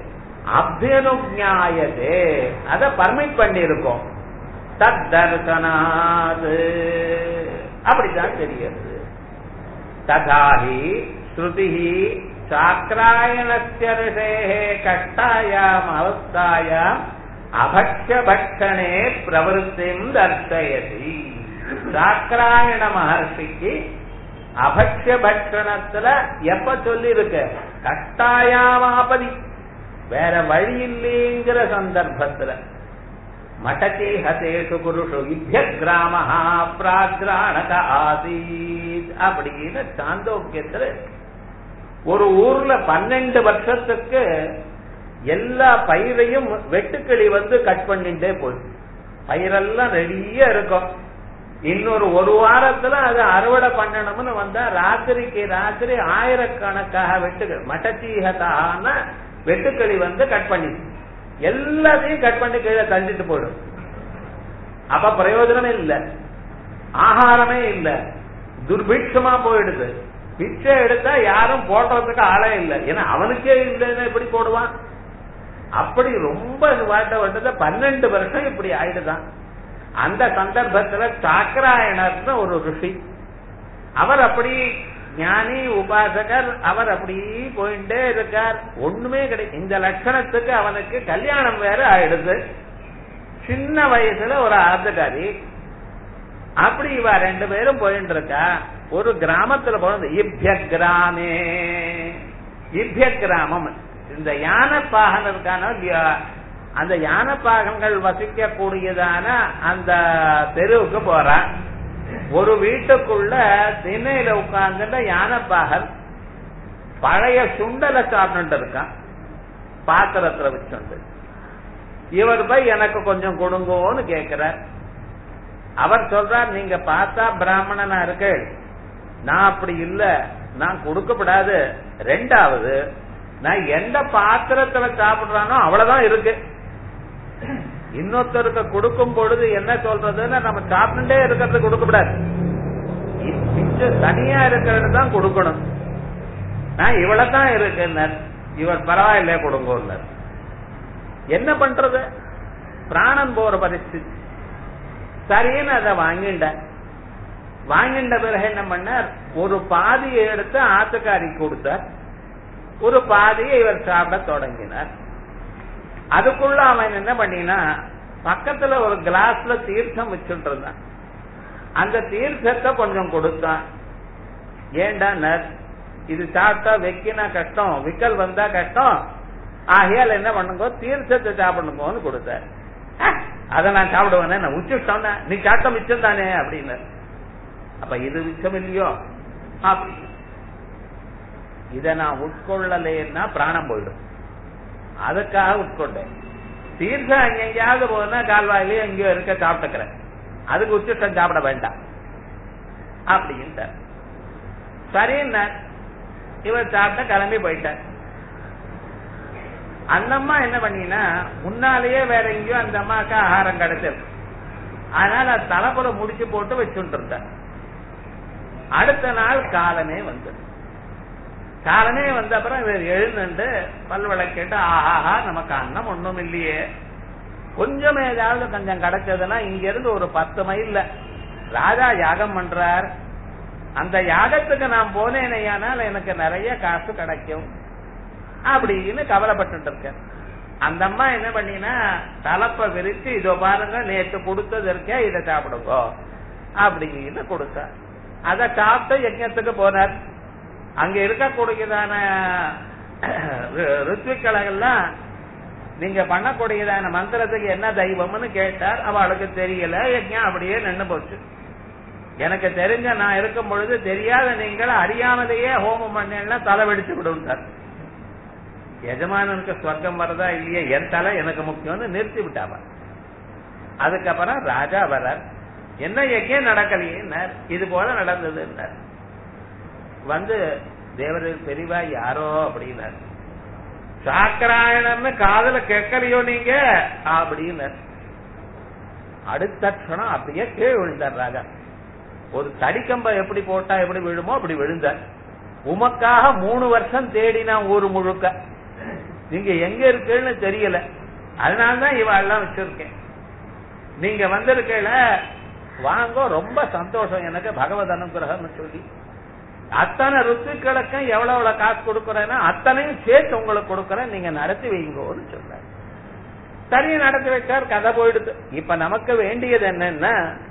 அபியனுஜாயதே அத பர்மிட் பண்ணிருக்கோம் தத் தர்சனாது அப்படிதான் தெரிகிறது ததாஹி ஸ்ருதி சாக்கிராயணஸ்ய ரிஷேः கஷ்டாயாம் அவஸ்தாயாம் அபக்ஷ பக்ஷணே பிரவருத்திம் தர்சயதி சாக்கிராயண மகர்ஷிக்கு அபக்ஷ பக்ஷணத்துல எப்ப சொல்லி இருக்கு கட்டாயாமாபதி வேற வழி இல்லைங்கிற சந்தர்ப்பத்துல மடக்கே ஹதேஷு குருஷு யுத்திய கிராமஹா பிராக்ராணக ஆசீத் அப்படின்னு சாந்தோக்கியத்துல ஒரு ஊர்ல பன்னெண்டு வருஷத்துக்கு எல்லா பயிரையும் வெட்டுக்கிளி வந்து கட் பண்ணிட்டே போயிடுச்சு பயிரெல்லாம் ரெடியா இருக்கும் இன்னொரு ஒரு வாரத்துல அது அறுவடை பண்ணணும்னு வந்தா ராத்திரிக்கு ராத்திரி ஆயிரக்கணக்காக வெட்டுக்கள் மட்டச்சீகத்தான வெட்டுக்கிளி வந்து கட் பண்ணிச்சு எல்லாத்தையும் கட் பண்ணி கீழே தள்ளிட்டு போயிடும் அப்ப பிரயோஜனமே இல்ல ஆகாரமே இல்ல துர்பிட்சமா போயிடுது பிச்சை எடுத்தா யாரும் போடுறதுக்கு ஆளே இல்லை ஏன்னா அவனுக்கே இல்லைன்னா எப்படி போடுவான் அப்படி ரொம்ப வாட்ட வட்டத பன்னெண்டு வருஷம் இப்படி ஆயிடுதான் அந்த சந்தர்ப்பத்துல சாக்கராயணர்னு ஒரு ரிஷி அவர் அப்படி ஞானி உபாசகர் அவர் அப்படி போயிட்டே இருக்கார் ஒண்ணுமே கிடையாது இந்த லட்சணத்துக்கு அவனுக்கு கல்யாணம் வேற ஆயிடுது சின்ன வயசுல ஒரு ஆர்த்தகாரி அப்படி இவ ரெண்டு பேரும் போயிட்டு இருக்கா ஒரு கிராமத்துல போனது இப்ய கிராமே இப்ய கிராமம் இந்த யானைப்பாகன் இருக்கானோ இல்லையா அந்த யானைப்பாகன்கள் வசிக்க கூடியதான அந்த தெருவுக்கு போறான் ஒரு வீட்டுக்குள்ள திண்ணையில உட்கார்ந்துட்ட யானைப்பாகன் பழைய சுண்டலை சாப்பிட்டு இருக்கான் பாத்திரத்துல வச்சுண்டு இவர் போய் எனக்கு கொஞ்சம் கொடுங்கோன்னு கேட்கிறார் அவர் சொல்றார் நீங்க பார்த்தா பிராமணனா இருக்கு நான் அப்படி இல்ல நான் கொடுக்கப்படாது ரெண்டாவது நான் எந்த பாத்திரத்துல சாப்பிடுறானோ அவ்வளவுதான் இருக்கு இன்னொருத்தருக்கு கொடுக்கும் பொழுது என்ன சொல்றதுன்னா நம்ம சாப்பிட்டுட்டே இருக்கிறது கொடுக்கப்படாது மிச்சம் தனியா இருக்கிறது தான் கொடுக்கணும் நான் இவ்வளவுதான் இருக்குன்னார் இவர் பரவாயில்ல கொடுங்கோன்னார் என்ன பண்றது பிராணம் போற பரிஸ்திதி சரின்னு அதை வாங்கிட்டேன் வாங்கிட்ட பிறகு என்ன பண்ணார் ஒரு பாதியை எடுத்து ஆத்துக்காரி கொடுத்தார் ஒரு பாதியை இவர் சாப்பிட தொடங்கினார் அதுக்குள்ள அவன் என்ன பண்ணினா பக்கத்துல ஒரு கிளாஸ்ல தீர்த்தம் வச்சுட்டு இருந்தான் அந்த தீர்த்தத்தை கொஞ்சம் கொடுத்தான் ஏண்டா நர் இது சாப்பிட்டா வெக்கினா கஷ்டம் விக்கல் வந்தா கஷ்டம் ஆகையால் என்ன பண்ணுங்க தீர்த்தத்தை சாப்பிடுங்கன்னு கொடுத்தார் அதை நான் சாப்பிடுவேன் நான் உச்சிட்டோம் நீ சாப்பிட்ட மிச்சம் தானே அப்படின்னு அப்ப இது மிச்சம் இல்லையோ அப்படி இத நான் உட்கொள்ளலேன்னா பிராணம் போயிடும் அதுக்காக உட்கொண்டேன் தீர்த்தம் எங்கேயாவது போனா கால்வாயிலே எங்கேயோ இருக்க சாப்பிட்டுக்கிறேன் அதுக்கு உச்சிட்டம் சாப்பிட வேண்டாம் அப்படின்ட்டு சரின்னா இவர் சாப்பிட்ட கிளம்பி போயிட்டார் அந்த அம்மா என்ன பண்ணினா முன்னாலேயே வேற எங்கேயோ அந்த அம்மாவுக்கு ஆகாரம் கிடைச்சிருக்கு அதனால தலைப்புல முடிச்சு போட்டு வச்சுட்டு இருந்தார் அடுத்த நாள் காலமே வந்தது காலமே வந்த அப்புறம் இவர் எழுந்துட்டு பல்வளை கேட்டு ஆஹாஹா நமக்கு அன்னம் ஒண்ணும் இல்லையே கொஞ்சம் ஏதாவது கொஞ்சம் கிடைச்சதுன்னா இங்க இருந்து ஒரு பத்து மைல்ல ராஜா யாகம் பண்றார் அந்த யாகத்துக்கு நான் போனேனையானால் எனக்கு நிறைய காசு கிடைக்கும் அப்படின்னு கவலைப்பட்டு இருக்கேன் அந்த அம்மா என்ன பண்ணினா தலப்ப விரிச்சு இதோ பாருங்க நேற்று கொடுத்தது இருக்கே இதை சாப்பிடுங்க அப்படின்னு கொடுத்தார் அதை சாப்பிட்டு யஜ்ஞத்துக்கு போனார் அங்க இருக்கக்கூடியதான ருத்விக்கலைகள்லாம் நீங்க பண்ணக்கூடியதான மந்திரத்துக்கு என்ன தெய்வம்னு கேட்டார் அவளுக்கு தெரியல யஜ்ஞம் அப்படியே நின்று போச்சு எனக்கு தெரிஞ்ச நான் இருக்கும் பொழுது தெரியாத நீங்கள் அறியாமலேயே ஹோமம் பண்ணா தலை வெடிச்சு விடுவார் எஜமானனுக்கு சொர்க்கம் வரதா இல்லையே என் தலை எனக்கு முக்கியம்னு நிறுத்தி விட்டாவா அதுக்கப்புறம் ராஜா வரார் என்ன யஜ்யம் நடக்கலையே இது போல நடந்தது வந்து தேவர பெரிவா யாரோ அப்படின்னார் சாக்கராயணன்னு காதல கேட்கலையோ நீங்க அப்படின்னு அடுத்த க்ஷணம் அப்படியே கீழ் விழுந்தார் ராஜா ஒரு தடிக்கம்ப எப்படி போட்டா எப்படி விழுமோ அப்படி விழுந்தார் உமக்காக மூணு வருஷம் தேடினா ஊரு முழுக்க நீங்க எங்க இருக்குன்னு தெரியல அதனாலதான் இவ எல்லாம் வச்சிருக்கேன் நீங்க வந்திருக்கல வாங்க ரொம்ப சந்தோஷம் எனக்கு பகவத் அனுகிரகம் சொல்லி அத்தனை ருத்துக்களுக்கும் எவ்வளவு எவ்வளவு காசு கொடுக்கறேன்னா அத்தனையும் சேர்த்து உங்களுக்கு கொடுக்கறேன் நீங்க நடத்தி வைங்கோன்னு சொன்னார் சரி நடத்தி வச்சார் கதை போயிடுது இப்ப நமக்கு வேண்டியது என்னன்னா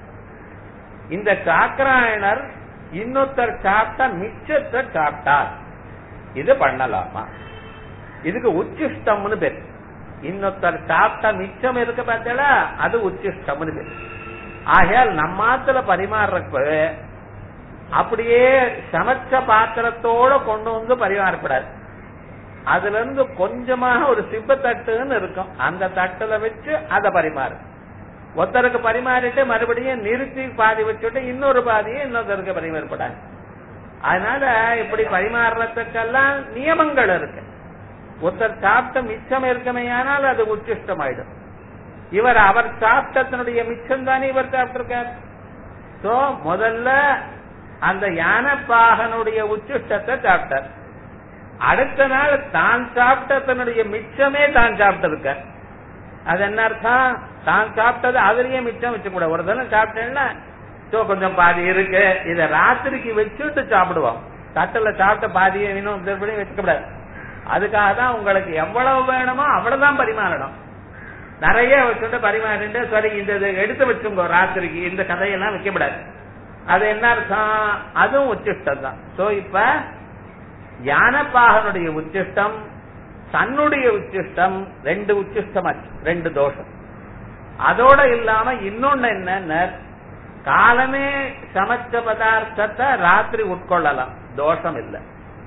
இந்த சாக்கராயணர் இன்னொருத்தர் சாப்பிட்டா மிச்சத்தை சாப்பிட்டார் இது பண்ணலாமா இதுக்கு உச்சிஷ்டம்னு பேர் இன்னொருத்தர் சாப்பிட்டா மிச்சம் இருக்கு பார்த்தா அது உச்சிஷ்டம்னு பேர் ஆகையால் நம்மாத்துல பரிமாறுறப்ப அப்படியே சமைச்ச பாத்திரத்தோட கொண்டு வந்து பரிமாறப்படாது அதுல இருந்து கொஞ்சமாக ஒரு சிப்ப தட்டுன்னு இருக்கும் அந்த தட்டுல வச்சு அதை பரிமாறு ஒருத்தருக்கு பரிமாறிட்டு மறுபடியும் நிறுத்தி பாதி வச்சுட்டு இன்னொரு பாதியை இன்னொருத்தருக்கு பரிமாறப்படாது அதனால இப்படி பரிமாறுறதுக்கெல்லாம் நியமங்கள் இருக்கு ஒருத்தர் சாப்பிட்ட மிச்சம் இருக்கமையானால் அது உச்சிஷ்டம் ஆயிடும் இவர் அவர் சாப்பிட்டதனுடைய மிச்சம் தானே இவர் சாப்பிட்டிருக்கார் சோ முதல்ல அந்த யானப்பாகனுடைய உச்சிஷ்டத்தை சாப்பிட்டார் அடுத்த நாள் தான் சாப்பிட்ட தன்னுடைய மிச்சமே தான் சாப்பிட்டிருக்க அது என்ன அர்த்தம் தான் சாப்பிட்டது அதுலயே மிச்சம் வச்சுக்கூட ஒரு தினம் சாப்பிட்டேன்னா சோ கொஞ்சம் பாதி இருக்கு இத ராத்திரிக்கு வச்சுட்டு சாப்பிடுவோம் தட்டுல சாப்பிட்ட பாதியை இன்னும் திருப்பி வச்சுக்கூடாது அதுக்காக தான் உங்களுக்கு எவ்வளவு வேணுமோ அவ்வளவுதான் பரிமாறணும் நிறைய வச்சுட்டு பரிமாறிட்டு சரி இந்த இதை எடுத்து வச்சுங்க ராத்திரிக்கு இந்த கதையெல்லாம் வைக்கப்படாது அது என்ன அர்த்தம் அதுவும் உச்சிஷ்டம் தான் சோ இப்ப யானப்பாகனுடைய உச்சிஷ்டம் தன்னுடைய உச்சிஷ்டம் ரெண்டு உச்சிஷ்டமாச்சு ரெண்டு தோஷம் அதோட இல்லாம இன்னொன்னு என்ன காலமே சமைச்ச பதார்த்தத்தை ராத்திரி உட்கொள்ளலாம் தோஷம் இல்லை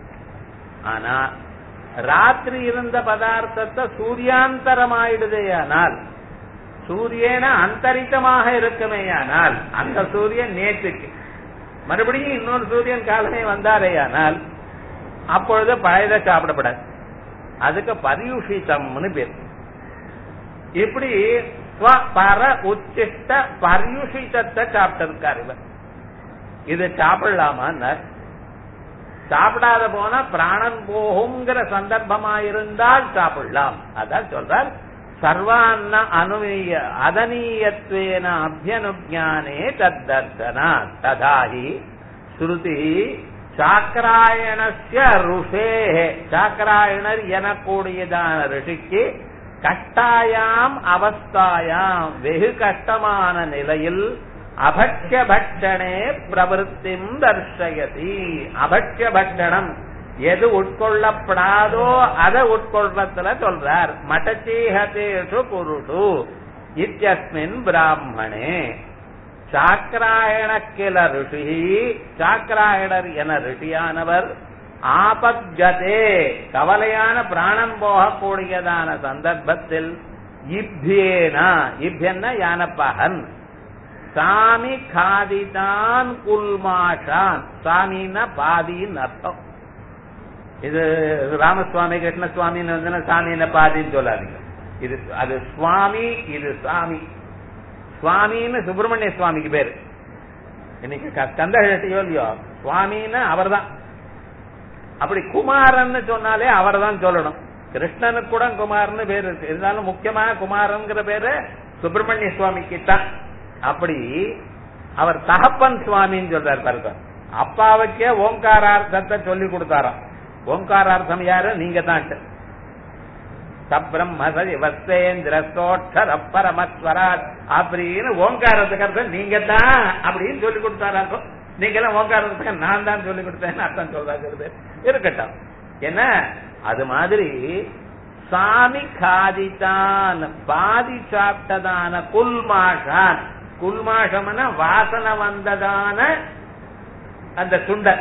ஆனா ராத்திரி இருந்த பதார்த்தத்தை சூரியாந்தரமாயிடுதேயானால் சூரியன அந்தரித்தமாக இருக்குமேயானால் அந்த சூரியன் நேற்றுக்கு மறுபடியும் இன்னொரு சூரியன் காலமே வந்தாரேயானால் அப்பொழுது பழையதை சாப்பிடப்படாது அதுக்கு பரியுஷிதம்னு பேர் இப்படி பர உச்சிஷ்ட பரியுஷிதத்தை சாப்பிட்டிருக்காரு இவர் இது சாப்பிடலாமா சாப்பிடாத போனா பிராணன் போகுங்கிற சந்தர்ப்பமா இருந்தால் சாப்பிடலாம் அதான் சொல்றார் சர்வான்ன அனுமீய அதனீயத்வேன அபியனுஜானே தத்தர்சனா ததாஹி ஸ்ருதி சாக்கராயணஸ்ய ருஷே சாக்கராயணர் எனக்கூடியதான ரிஷிக்கு கட்டாயாம் அவஸ்தாயாம் வெகு கஷ்டமான நிலையில் அபட்ச பட்சணே பிரவருத்திம் தர்ஷயதி அபட்ச பட்சணம் எது உட்கொள்ளப்படாதோ அதை உட்கொள்றதுல சொல்றார் மட்டச்சீகதேஷு குருடு இத்தியஸ்மின் பிராமணே சாக்கராயண கில ரிஷி சாக்கராயணர் என ரிஷியானவர் ஆபத்கதே கவலையான பிராணம் போகக்கூடியதான சந்தர்ப்பத்தில் இப்யேனா இப்யன்னா யானப்பகன் சாமி காதிதான் குல்மாஷான் சாமின்னா பாதின்னு அர்த்தம் இது ராமசுவாமி கிருஷ்ணசுவாமின்னு வந்து சாமின்னு பாதின்னு சொல்லாதீங்க இது அது சுவாமி இது சாமி சுவாமின்னு சுப்பிரமணிய சுவாமிக்கு பேரு இன்னைக்கு கந்தகட்டியோ இல்லையோ சுவாமின்னு அவர் தான் அப்படி குமாரன்னு சொன்னாலே அவர் தான் சொல்லணும் கிருஷ்ணனுக்கு கூட குமார்னு பேர் இருக்கு இருந்தாலும் முக்கியமா குமாரன்கிற பேரு சுப்பிரமணிய சுவாமிக்கு தான் அப்படி அவர் தகப்பன் சுவாமின்னு சொல்றாரு பாருங்க அப்பாவுக்கே ஓங்காரார்த்தத்தை சொல்லி கொடுத்தாராம் ஓங்காரார்த்தம் யாரு நீங்க தான் சப்ரம்மசேந்திரஸ்தோட்சர பரமஸ்வராட் அப்படின்னு ஓங்காரத்துக்கு அர்த்தம் நீங்க தான் அப்படின்னு சொல்லி கொடுத்தாராக்கும் நீங்க எல்லாம் ஓங்காரத்துக்கு நான் தான் சொல்லி கொடுத்தேன்னு அர்த்தம் சொல்றாங்க இருக்கட்டும் என்ன அது மாதிரி சாமி காதித்தான் பாதி சாப்பிட்டதான குல்மாஷான் குல்மாஷம்னா வாசனை வந்ததான அந்த சுண்டல்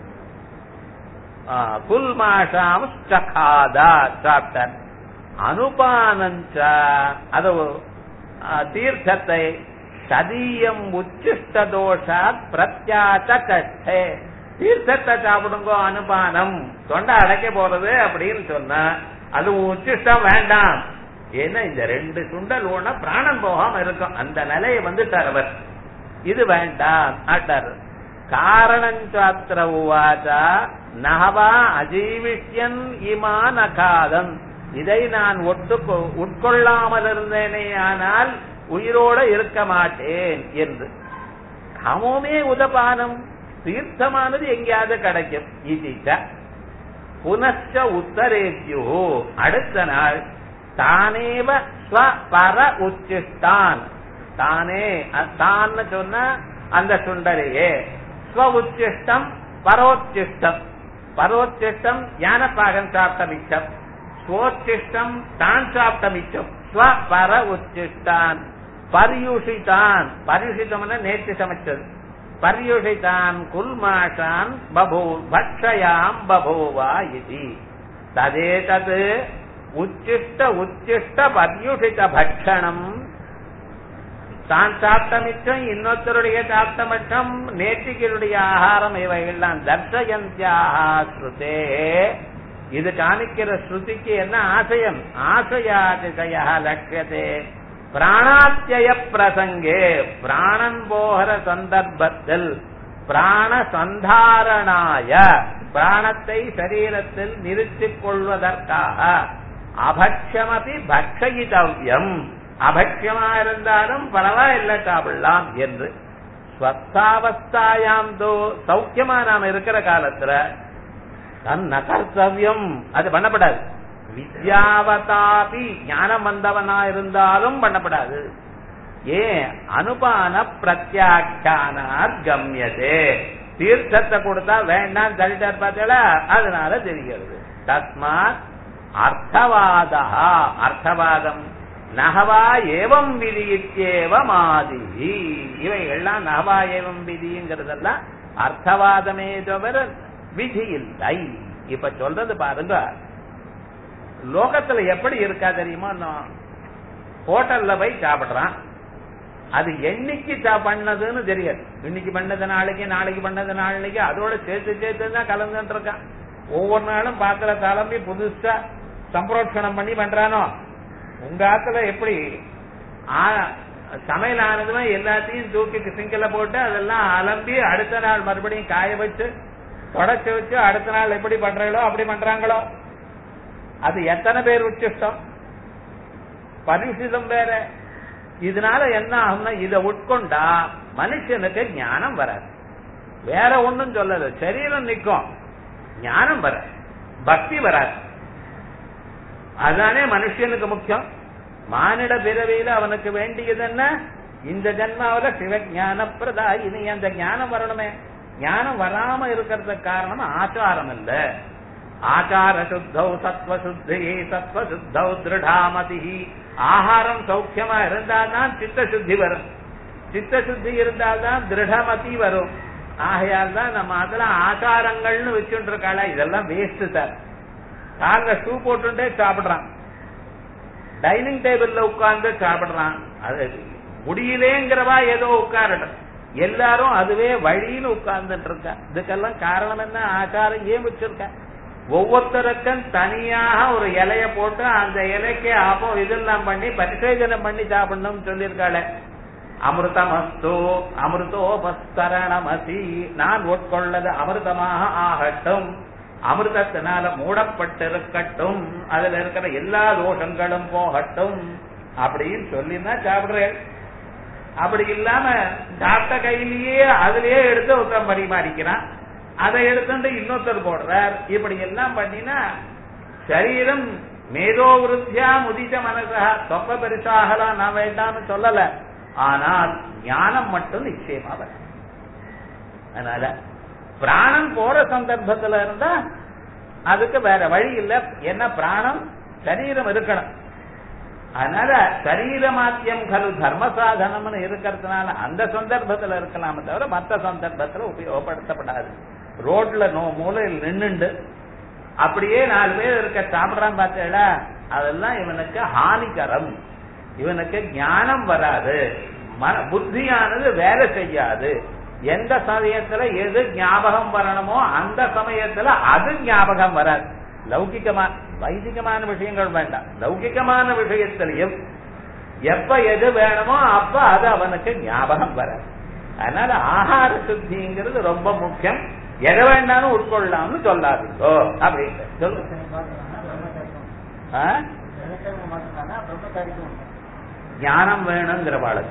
குல்மாஷாம் ஸ்டகாதா சாப்பிட்டார் அனுபானஞ்ச அது தீர்த்தத்தை சதீயம் உச்சிஷ்ட தோஷாத் பிரத்யாச்ச கஷ்டே தீர்த்தத்தை சாப்பிடுங்கோ அனுபானம் தொண்டை அடைக்க போறது அப்படின்னு சொன்னா அது உச்சிஷ்டம் வேண்டாம் ஏன்னா இந்த ரெண்டு சுண்டல் ஓனா பிராணம் போகாம இருக்கும் அந்த நிலையை வந்துட்டார் அவர் இது வேண்டாம் ஆட்டார் காரணஞ்சாத்திர உவாச்சா நகவா அஜீவிஷ்யன் இமான் அகாதம் இதை நான் ஒட்டு உட்கொள்ளாமல் இருந்தேனே ஆனால் உயிரோட இருக்க மாட்டேன் என்று கமோமே உதபானம் தீர்த்தமானது எங்கேயாவது கிடைக்கும் ஈசிச்ச புனச்ச உத்தரேத்யு அடுத்த நாள் தானேவ ஸ்வபர உச்சிஷ்டான் தானே தான் சொன்ன அந்த சுண்டலையே ஸ்வ உச்சிஷ்டம் பரோச்சிஷ்டம் பரோச்சிஷ்டம் யானப்பாகன் சாப்பிட்ட மிச்சம் ஸ்வோச்சிஷ்டம் தான் சாப்பிட்ட மிச்சம் ஸ்வ பர உச்சிஷ்டான் பரியுஷிதான் பரியுஷிதம்னா நேற்று சமைச்சது பரியுஷிதான் குல்மாஷான் பபூ பக்ஷயாம் பபூவா இது ததே தது உச்சிஷ்ட உச்சிஷ்ட பரியுஷித பக்ஷணம் தான் சாப்பிட்ட மிச்சம் இன்னொருத்தருடைய சாப்பிட்ட மிச்சம் நேற்றுகளுடைய ஆகாரம் இவைகள்லாம் தர்சயந்தியாக ஸ்ருதே இது காணிக்கிற ஸ்ருதிக்கு என்ன ஆசயம் ஆசையாதிசய லட்சியதே பிராணாத்திய பிரசங்கே பிராணன் போகிற சந்தர்ப்பத்தில் பிராண சந்தாரணாய பிராணத்தை சரீரத்தில் நிறுத்திக் கொள்வதற்காக அபக்ஷமபி பக்ஷயிதவ்யம் அபக்ஷமா இருந்தாலும் பரவாயில்ல சாப்பிடலாம் என்று ஸ்வஸ்தாவஸ்தாயாம் தோ சௌக்கியமா நாம இருக்கிற காலத்துல தன்ன கர்த்தவியம் அது பண்ணப்படாது வித்யாவதாபி ஞானம் வந்தவனா இருந்தாலும் பண்ணப்படாது ஏன் அனுபான பிரத்யாக்கியானாத் கம்யதே தீர்த்தத்தை கொடுத்தா வேண்டாம் தள்ளிட்டார் பார்த்தீங்களா அதனால தெரிகிறது தஸ்மாத் அர்த்தவாதா அர்த்தவாதம் நகவா ஏவம் விதியேவம் ஆதி இவைகள்லாம் நகவா ஏவம் விதிங்கிறதெல்லாம் அர்த்தவாதமே தவிர விதி இல்லை இப்ப சொல்றது பாருங்க லோகத்துல எப்படி இருக்கா தெரியுமா ஹோட்டல்ல போய் சாப்பிடுறான் அது என்னைக்கு பண்ணதுன்னு தெரியாது இன்னைக்கு பண்ணது நாளைக்கு நாளைக்கு பண்ணது நாளைக்கு அதோட சேர்த்து சேர்த்து தான் கலந்துட்டு இருக்கான் ஒவ்வொரு நாளும் பாத்திர தளம்பி புதுசா சம்பரோட்சணம் பண்ணி பண்றானோ உங்க ஆத்துல எப்படி சமையல் ஆனதுமே எல்லாத்தையும் தூக்கி சிங்கல போட்டு அதெல்லாம் அலம்பி அடுத்த நாள் மறுபடியும் காய வச்சு தொடச்சு வச்சு அடுத்த நாள் எப்படி பண்றாங்களோ அப்படி பண்றாங்களோ அது எத்தனை பேர் உச்சிஷ்டம் பரிசுதம் வேற இதனால என்ன ஆகும்னா இதை உட்கொண்டா மனுஷனுக்கு ஞானம் வராது வேற ஒண்ணும் சொல்லல சரீரம் நிற்கும் ஞானம் வராது பக்தி வராது அதானே மனுஷனுக்கு முக்கியம் மானிட பிறவியில அவனுக்கு வேண்டியது என்ன இந்த ஜென்மாவில சிவஞான பிரதாயினி அந்த ஞானம் வரணுமே ஞானம் வராம இருக்கிறதுக்கு காரணம் ஆச்சாரம் இல்ல ஆச்சார சுத்தௌ சத்வ சுத்தி சத்வ சுத்தௌ திருடாமதி ஆகாரம் சௌக்கியமா இருந்தால்தான் சித்த சுத்தி வரும் சித்த சுத்தி இருந்தால்தான் திருடமதி வரும் ஆகையால் தான் நம்ம அதுல ஆச்சாரங்கள்னு வச்சுட்டு இருக்காளா இதெல்லாம் வேஸ்ட் சார் கால ஷூ போட்டுட்டே சாப்பிடுறான் டைனிங் டேபிள்ல உட்கார்ந்து சாப்பிடுறான் அது முடியலேங்கிறவா ஏதோ உட்காரட்டும் எல்லாரும் அதுவே வழின்னு உட்கார்ந்துட்டு இருக்கா இதுக்கெல்லாம் காரணம் என்ன ஆச்சாரம் ஏன் வச்சிருக்க ஒவ்வொருத்தருக்கும் தனியாக ஒரு இலைய போட்டு அந்த இலைக்கு அப்போ இதெல்லாம் பண்ணி பரிசேஜனம் பண்ணி சாப்பிடணும்னு சொல்லியிருக்காளே அமிர்தமஸ்து அமிர்தோபஸ்தரணமசி நான் உட்கொள்ளது அமிர்தமாக ஆகட்டும் அமிர்தத்தினால மூடப்பட்டிருக்கட்டும் அதுல இருக்கிற எல்லா தோஷங்களும் போகட்டும் அப்படின்னு சொல்லினா சாப்பிடுறேன் அப்படி இல்லாம சாப்பிட்ட கையிலேயே அதுலயே எடுத்து ஒருத்தன் பரிமாறிக்கிறான் அதை எடுத்துட்டு இன்னொருத்தர் போடுறார் இப்படி எல்லாம் பண்ணினா சரீரம் மேதோ விருத்தியா முதித்த மனசா தொப்ப பெருசாகலாம் நான் வேண்டாம்னு சொல்லல ஆனால் ஞானம் மட்டும் நிச்சயமா வரும் அதனால பிராணம் போற சந்தர்ப்பத்துல இருந்தா அதுக்கு வேற வழி இல்ல என்ன பிராணம் சரீரம் இருக்கணும் அதனால சரீரமாத்தியம் கரு தர்ம சாதனம்னு இருக்கிறதுனால அந்த சந்தர்ப்பத்துல இருக்கலாமே தவிர மற்ற சந்தர்ப்பத்துல உபயோகப்படுத்தப்படாது ரோட்ல நோ மூலையில் நின்னுண்டு அப்படியே நாலு பேர் இருக்க சாப்பிடுறான் பார்த்தேடா அதெல்லாம் இவனுக்கு ஹானிகரம் இவனுக்கு ஞானம் வராது மன புத்தியானது வேலை செய்யாது எந்த சமயத்துல எது ஞாபகம் வரணுமோ அந்த சமயத்துல அது ஞாபகம் வராது லௌகிகமா வைதிகமான விஷயங்கள் வேண்டாம் லௌகிகமான விஷயத்திலையும் எப்ப எது வேணுமோ அப்ப அது அவனுக்கு ஞாபகம் வராது அதனால ஆகார சுத்திங்கிறது ரொம்ப முக்கியம் எதை வேண்டாலும் உட்கொள்ளலாம்னு சொல்லாதீங்கோ அப்படின்னு சொல்லு ஞானம் வேணுங்கிற வாழ்க்கை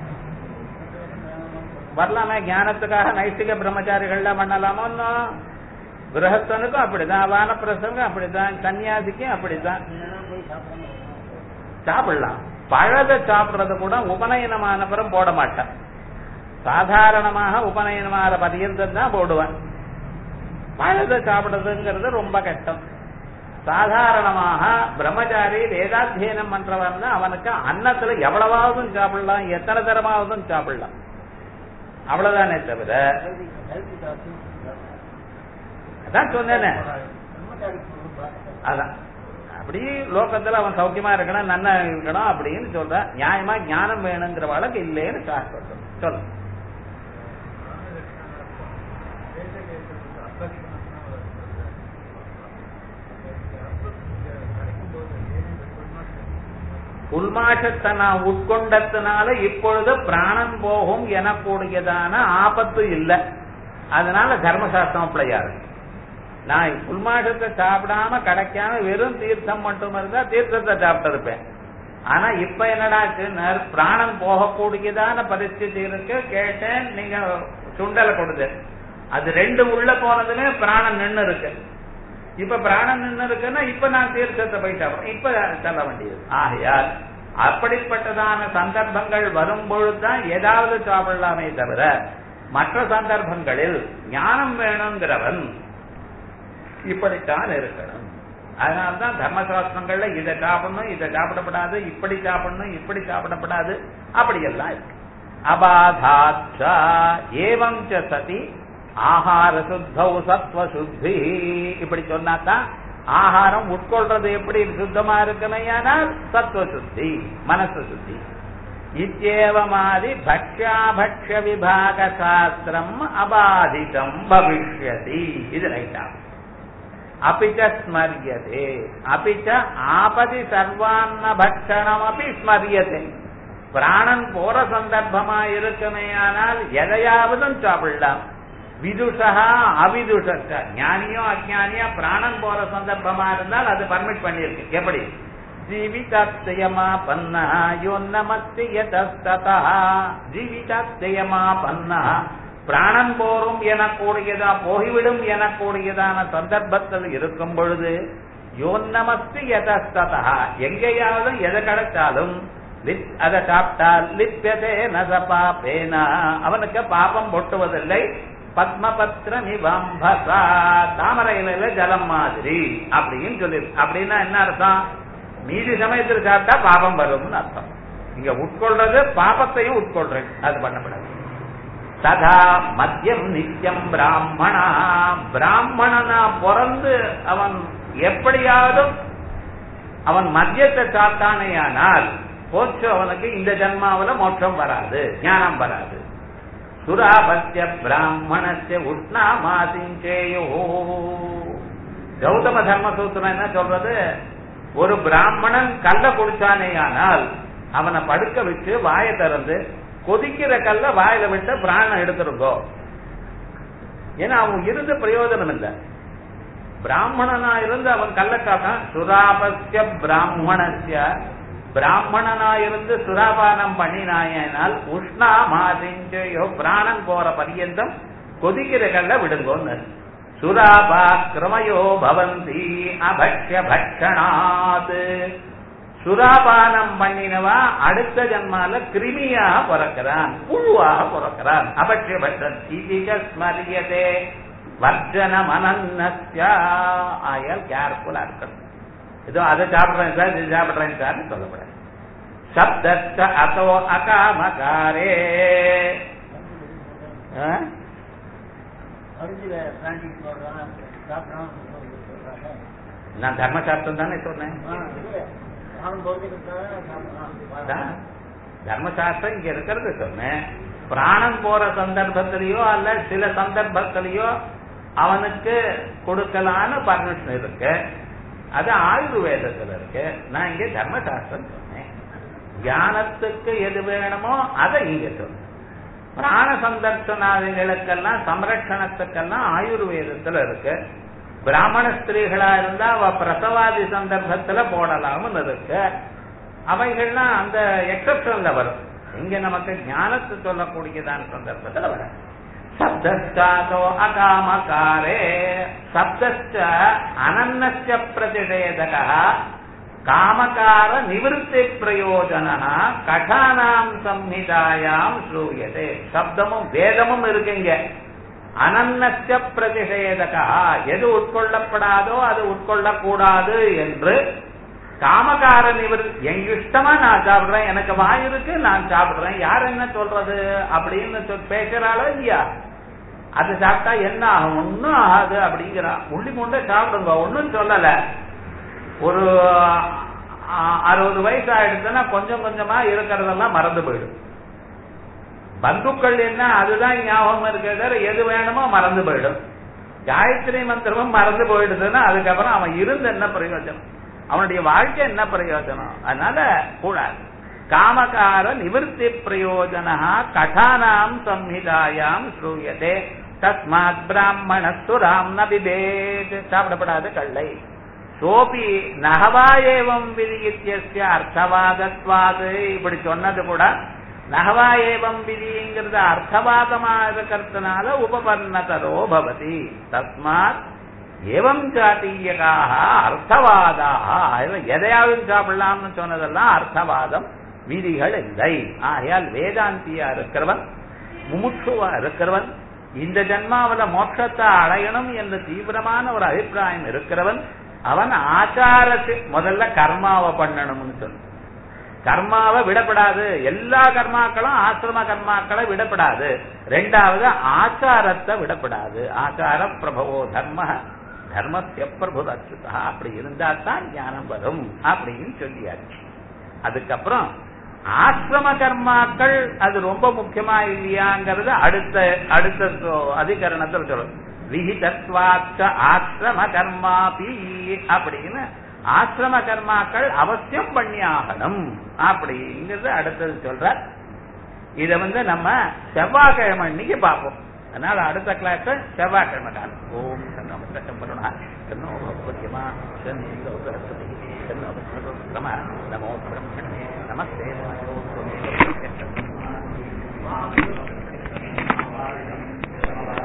வரலாமே ஞானத்துக்காக நைஷ்டிக பிரம்மச்சாரிகள்லாம் பண்ணலாமோ இன்னும் கிரகஸ்தனுக்கும் அப்படிதான் வானப்பிரசனுக்கும் அப்படிதான் கன்னியாசிக்கும் அப்படிதான் சாப்பிடலாம் பழத சாப்பிடுறது கூட உபநயனமானப்புறம் போட மாட்டான் சாதாரணமாக உபநயனமான பரியந்தம் தான் போடுவேன் பழத சாப்பிடுறதுங்கிறது ரொம்ப கஷ்டம் சாதாரணமாக பிரம்மச்சாரி வேதாத்தியனம் பண்றவன் அவனுக்கு அன்னத்துல எவ்வளவாவது சாப்பிடலாம் எத்தனை தரமாவதும் சாப்பிடலாம் அவ்வளவுதானே தவிர அதான் சொன்னேனே அதான் அப்படி லோகத்துல அவன் சௌக்கியமா இருக்கணும் நன்னா இருக்கணும் அப்படின்னு சொல்ற நியாயமா ஞானம் வேணுங்கிற வழக்கு இல்லைன்னு சாஸ்திரம் சொல்லு உள்மாஷத்தை நான் உட்கொண்டதுனால இப்பொழுது பிராணம் போகும் எனக்கூடியதான ஆபத்து இல்லை அதனால தர்மசாஸ்திரம் பிள்ளையாரு நான் உள்மாஷத்தை சாப்பிடாம கிடைக்காம வெறும் தீர்த்தம் மட்டும் இருந்தா தீர்த்தத்தை சாப்பிட்டு இருப்பேன் ஆனா இப்ப என்னடாச்சுன்னு பிராணன் போகக்கூடியதான பரிஸ்திதி இருக்கு கேட்டேன் நீங்க சுண்டலை கொடுத்து அது ரெண்டு உள்ள போனதுமே பிராணன் நின்னு இருக்கு இப்ப பிராணன் நின்னு இருக்குன்னா இப்ப நான் தீர்த்தத்தை போயிட்டேன் இப்ப சொல்ல வேண்டியது ஆகையால் அப்படிப்பட்டதான சந்தர்ப்பங்கள் வரும் பொழுதுதான் ஏதாவது சாப்பிடலாமே தவிர மற்ற சந்தர்ப்பங்களில் ஞானம் வேணுங்கிறவன் இப்படித்தான் இருக்கணும் அதனால்தான் தர்மசாஸ்திரங்கள்ல இதை சாப்பிடணும் இதை சாப்பிடப்படாது இப்படி சாப்பிடணும் இப்படி சாப்பிடப்படாது அப்படியெல்லாம் இருக்கு அபாதாச்சா ஏவம் ச சதி ஆகார சுத்தௌ சத்வ சுத்தி இப்படி சொன்னாதான் ஆகாரம் உட்கொள்றது எப்படி சுத்தமா இருக்குமையானால் சத்வ சுத்தி மனசு சுத்தி இத்தேவமாதி பக்ஷாபக்ஷ விபாக சாஸ்திரம் அபாதிதம் பவிஷ்யதி இது ரைட்டா அபிச்ச ஸ்மரியதே அபிச்ச ஆபதி சர்வான்ன பக்ஷணமபி ஸ்மரியதே பிராணன் போற சந்தர்ப்பமா இருக்குமேயானால் எதையாவதும் சாப்பிடலாம் விதுஷா அவிதுஷ ஞானியோ அஜானியோ பிராணன் போற சந்தர்ப்பமா இருந்தால் அது பர்மிட் பண்ணியிருக்கு எப்படி ஜீவிதாத்தியமா பன்னா யோன்னமத்தி யதஸ்ததா ஜீவிதாத்தியமா பன்னா பிராணன் போரும் எனக்கூடியதா போய்விடும் எனக்கூடியதான சந்தர்ப்பத்தில் இருக்கும் பொழுது யோன்னமஸ்தி யதஸ்ததா எங்கேயாவது எதை கிடைச்சாலும் அதை சாப்பிட்டால் லிப்பியதே நசபா பேனா அவனுக்கு பாபம் பொட்டுவதில்லை பத்மபத்ரம் இவம்பசா தாமரை இலையில ஜலம் மாதிரி அப்படின்னு சொல்லி அப்படின்னா என்ன அர்த்தம் மீதி சமயத்தில் சாப்பிட்டா பாபம் வரும்னு அர்த்தம் இங்க உட்கொள்றது பாபத்தையும் உட்கொள்றேன் அது பண்ணப்படாது ததா மத்தியம் நித்தியம் பிராமணா பிராமணனா பிறந்து அவன் எப்படியாவது அவன் மத்தியத்தை சாப்பிட்டானேயானால் போச்சு அவனுக்கு இந்த ஜன்மாவில மோட்சம் வராது ஞானம் வராது சுராபத்திய பிராமணத்திய உஷ்ணா மாதிஞ்சேயோ கௌதம தர்மசூத்திரம் என்ன சொல்றது ஒரு பிராமணன் கல்ல குடிச்சானேயானால் அவனை படுக்க வச்சு வாயை திறந்து கொதிக்கிற கல்ல வாயில விட்டு பிராணம் எடுத்துருங்கோ ஏன்னா அவன் இருந்து பிரயோஜனம் இல்லை பிராமணனா இருந்து அவன் கல்ல சாப்பிட்டான் சுராபஸ்ய பிராமணஸ்ய பிராமணனா இருந்து சுராபானம் பண்ணினாயனால் உஷ்ணா மாதிஞ்சோ பிராணம் போற பரியந்தம் கொதிக்கிற கல்ல விடுங்கோன்னு சுராபா கிரமயோ பவந்தி அபக்ஷ பக்ஷணாத் சுராபானம் பண்ணினவா அடுத்த ஜன்மால கிருமியாக பிறக்கிறான் புழுவாக பிறக்கிறான் அபக்ஷ பக்ஷன் ஸ்மரியதே வர்ஜனம் அனன்னஸ்யா ஆயால் கேர்ஃபுல்லா இருக்கணும் ஏதோ அதை சாப்பிடுறேன் சார் இது சாப்பிடுறேன் சார் சொல்லப்படாது சப்தஸ்த அதோ அகாமகாரே நான் தர்மசாஸ்திரம் தானே சொன்னேன் தர்மசாஸ்திரம் இங்க இருக்கிறது சொன்னேன் பிராணம் போற சந்தர்ப்பத்திலேயோ அல்ல சில சந்தர்ப்பத்திலேயோ அவனுக்கு கொடுக்கலான்னு பர்மிஷன் இருக்கு அது ஆயுர்வேதத்துல இருக்கு நான் இங்க தர்மசாஸ்திரம் சொன்னேன் ஞானத்துக்கு எது வேணுமோ அதை இங்க சொன்னேன் பிராண சந்தர்ஷனாதிகளுக்கெல்லாம் சம்ரட்சணத்துக்கெல்லாம் ஆயுர்வேதத்துல இருக்கு பிராமண ஸ்திரீகளா இருந்தா அவ பிரசவாதி சந்தர்ப்பத்துல போடலாம்னு இருக்கு அவைகள்லாம் அந்த எக்ஸப்ஷன்ல வரும் இங்க நமக்கு ஞானத்தை சொல்லக்கூடியதான சந்தர்ப்பத்துல வர சப்தாதோ அகாமகாரே சப்தச்ச அனன்னச்ச பிரதிஷேதக காமகார நிவர்த்தி பிரயோஜன கடானாம் சம்ஹிதாயாம் ஸ்ரூயதே சப்தமும் வேதமும் இருக்குங்க அனன்னச்ச பிரதிஷேதகா எது உட்கொள்ளப்படாதோ அது உட்கொள்ளக்கூடாது என்று காமகார நிவர்த்தி எங்க இஷ்டமா நான் சாப்பிடுறேன் எனக்கு வாய் இருக்கு நான் சாப்பிடுறேன் யார் என்ன சொல்றது அப்படின்னு சொல் பேசுறாளோ இல்லையா அது சாப்பிட்டா என்ன ஆகும் ஒன்னும் ஆகாது அப்படிங்கிறான் உள்ளி கொண்டு சாப்பிடுங்க ஒன்னும் சொல்லல ஒரு அறுபது வயசு ஆயிடுச்சுன்னா கொஞ்சம் கொஞ்சமா இருக்கிறதெல்லாம் மறந்து போயிடும் பந்துக்கள் என்ன அதுதான் ஞாபகம் இருக்கிறத எது வேணுமோ மறந்து போயிடும் காயத்ரி மந்திரமும் மறந்து போயிடுதுன்னா அதுக்கப்புறம் அவன் இருந்து என்ன பிரயோஜனம் அவனுடைய வாழ்க்கை என்ன பிரயோஜனம் அதனால கூடாது காமகார நிவர்த்தி பிரயோஜன கடானாம் சம்ஹிதாயாம் ஸ்ரூயதே தஸ்மாத் பிராமணஸ்து ராம் நபிபேத் சாப்பிடப்படாத கள்ளை சோபி நகவா ஏவம் விதித்திய அர்த்தவாதத்வாது இப்படி சொன்னது கூட நகவா ஏவம் விதிங்கிறது அர்த்தவாதமா இருக்கிறதுனால உபபன்னதரோ பவதி தஸ்மாத் ஏவம் ஜாத்தீயகாக அர்த்தவாதாக எதையாவது சாப்பிடலாம்னு சொன்னதெல்லாம் அர்த்தவாதம் விதிகள் இல்லை ஆகையால் வேதாந்தியா இருக்கிறவன் முமுட்சுவா இருக்கிறவன் இந்த ஜன்மாவில மோட்சத்தை அடையணும் என்று தீவிரமான ஒரு அபிப்பிராயம் இருக்கிறவன் அவன் ஆச்சாரத்தை முதல்ல கர்மாவை பண்ணணும்னு சொன்ன கர்மாவை விடப்படாது எல்லா கர்மாக்களும் ஆசிரம கர்மாக்களை விடப்படாது ரெண்டாவது ஆச்சாரத்தை விடப்படாது ஆச்சார பிரபவோ தர்ம தர்மத்திய பிரபு அச்சுதா அப்படி இருந்தா தான் ஞானம் வரும் அப்படின்னு சொல்லியாச்சு அதுக்கப்புறம் ஆசிரம கர்மாக்கள் அது ரொம்ப முக்கியமா இல்லையாங்கிறது அடுத்த அடுத்த அதிகரணத்தில் சொல்லும் விஹிதத்வாச்ச ஆசிரம கர்மாபி அப்படின்னு ஆசிரம கர்மாக்கள் அவசியம் பண்ணி ஆகணும் அப்படிங்கிறது அடுத்தது சொல்ற இத வந்து நம்ம செவ்வாய்க்கிழமை இன்னைக்கு பார்ப்போம் அதனால அடுத்த கிளாஸ் செவ்வாய்க்கிழமை காலம் ஓம் சன்னமத்த சம்பருணா சன்னோ பகவத்யமா சன்னோ சரஸ்வதி சன்னோ நமோ பிரம்மணே நமஸ்தே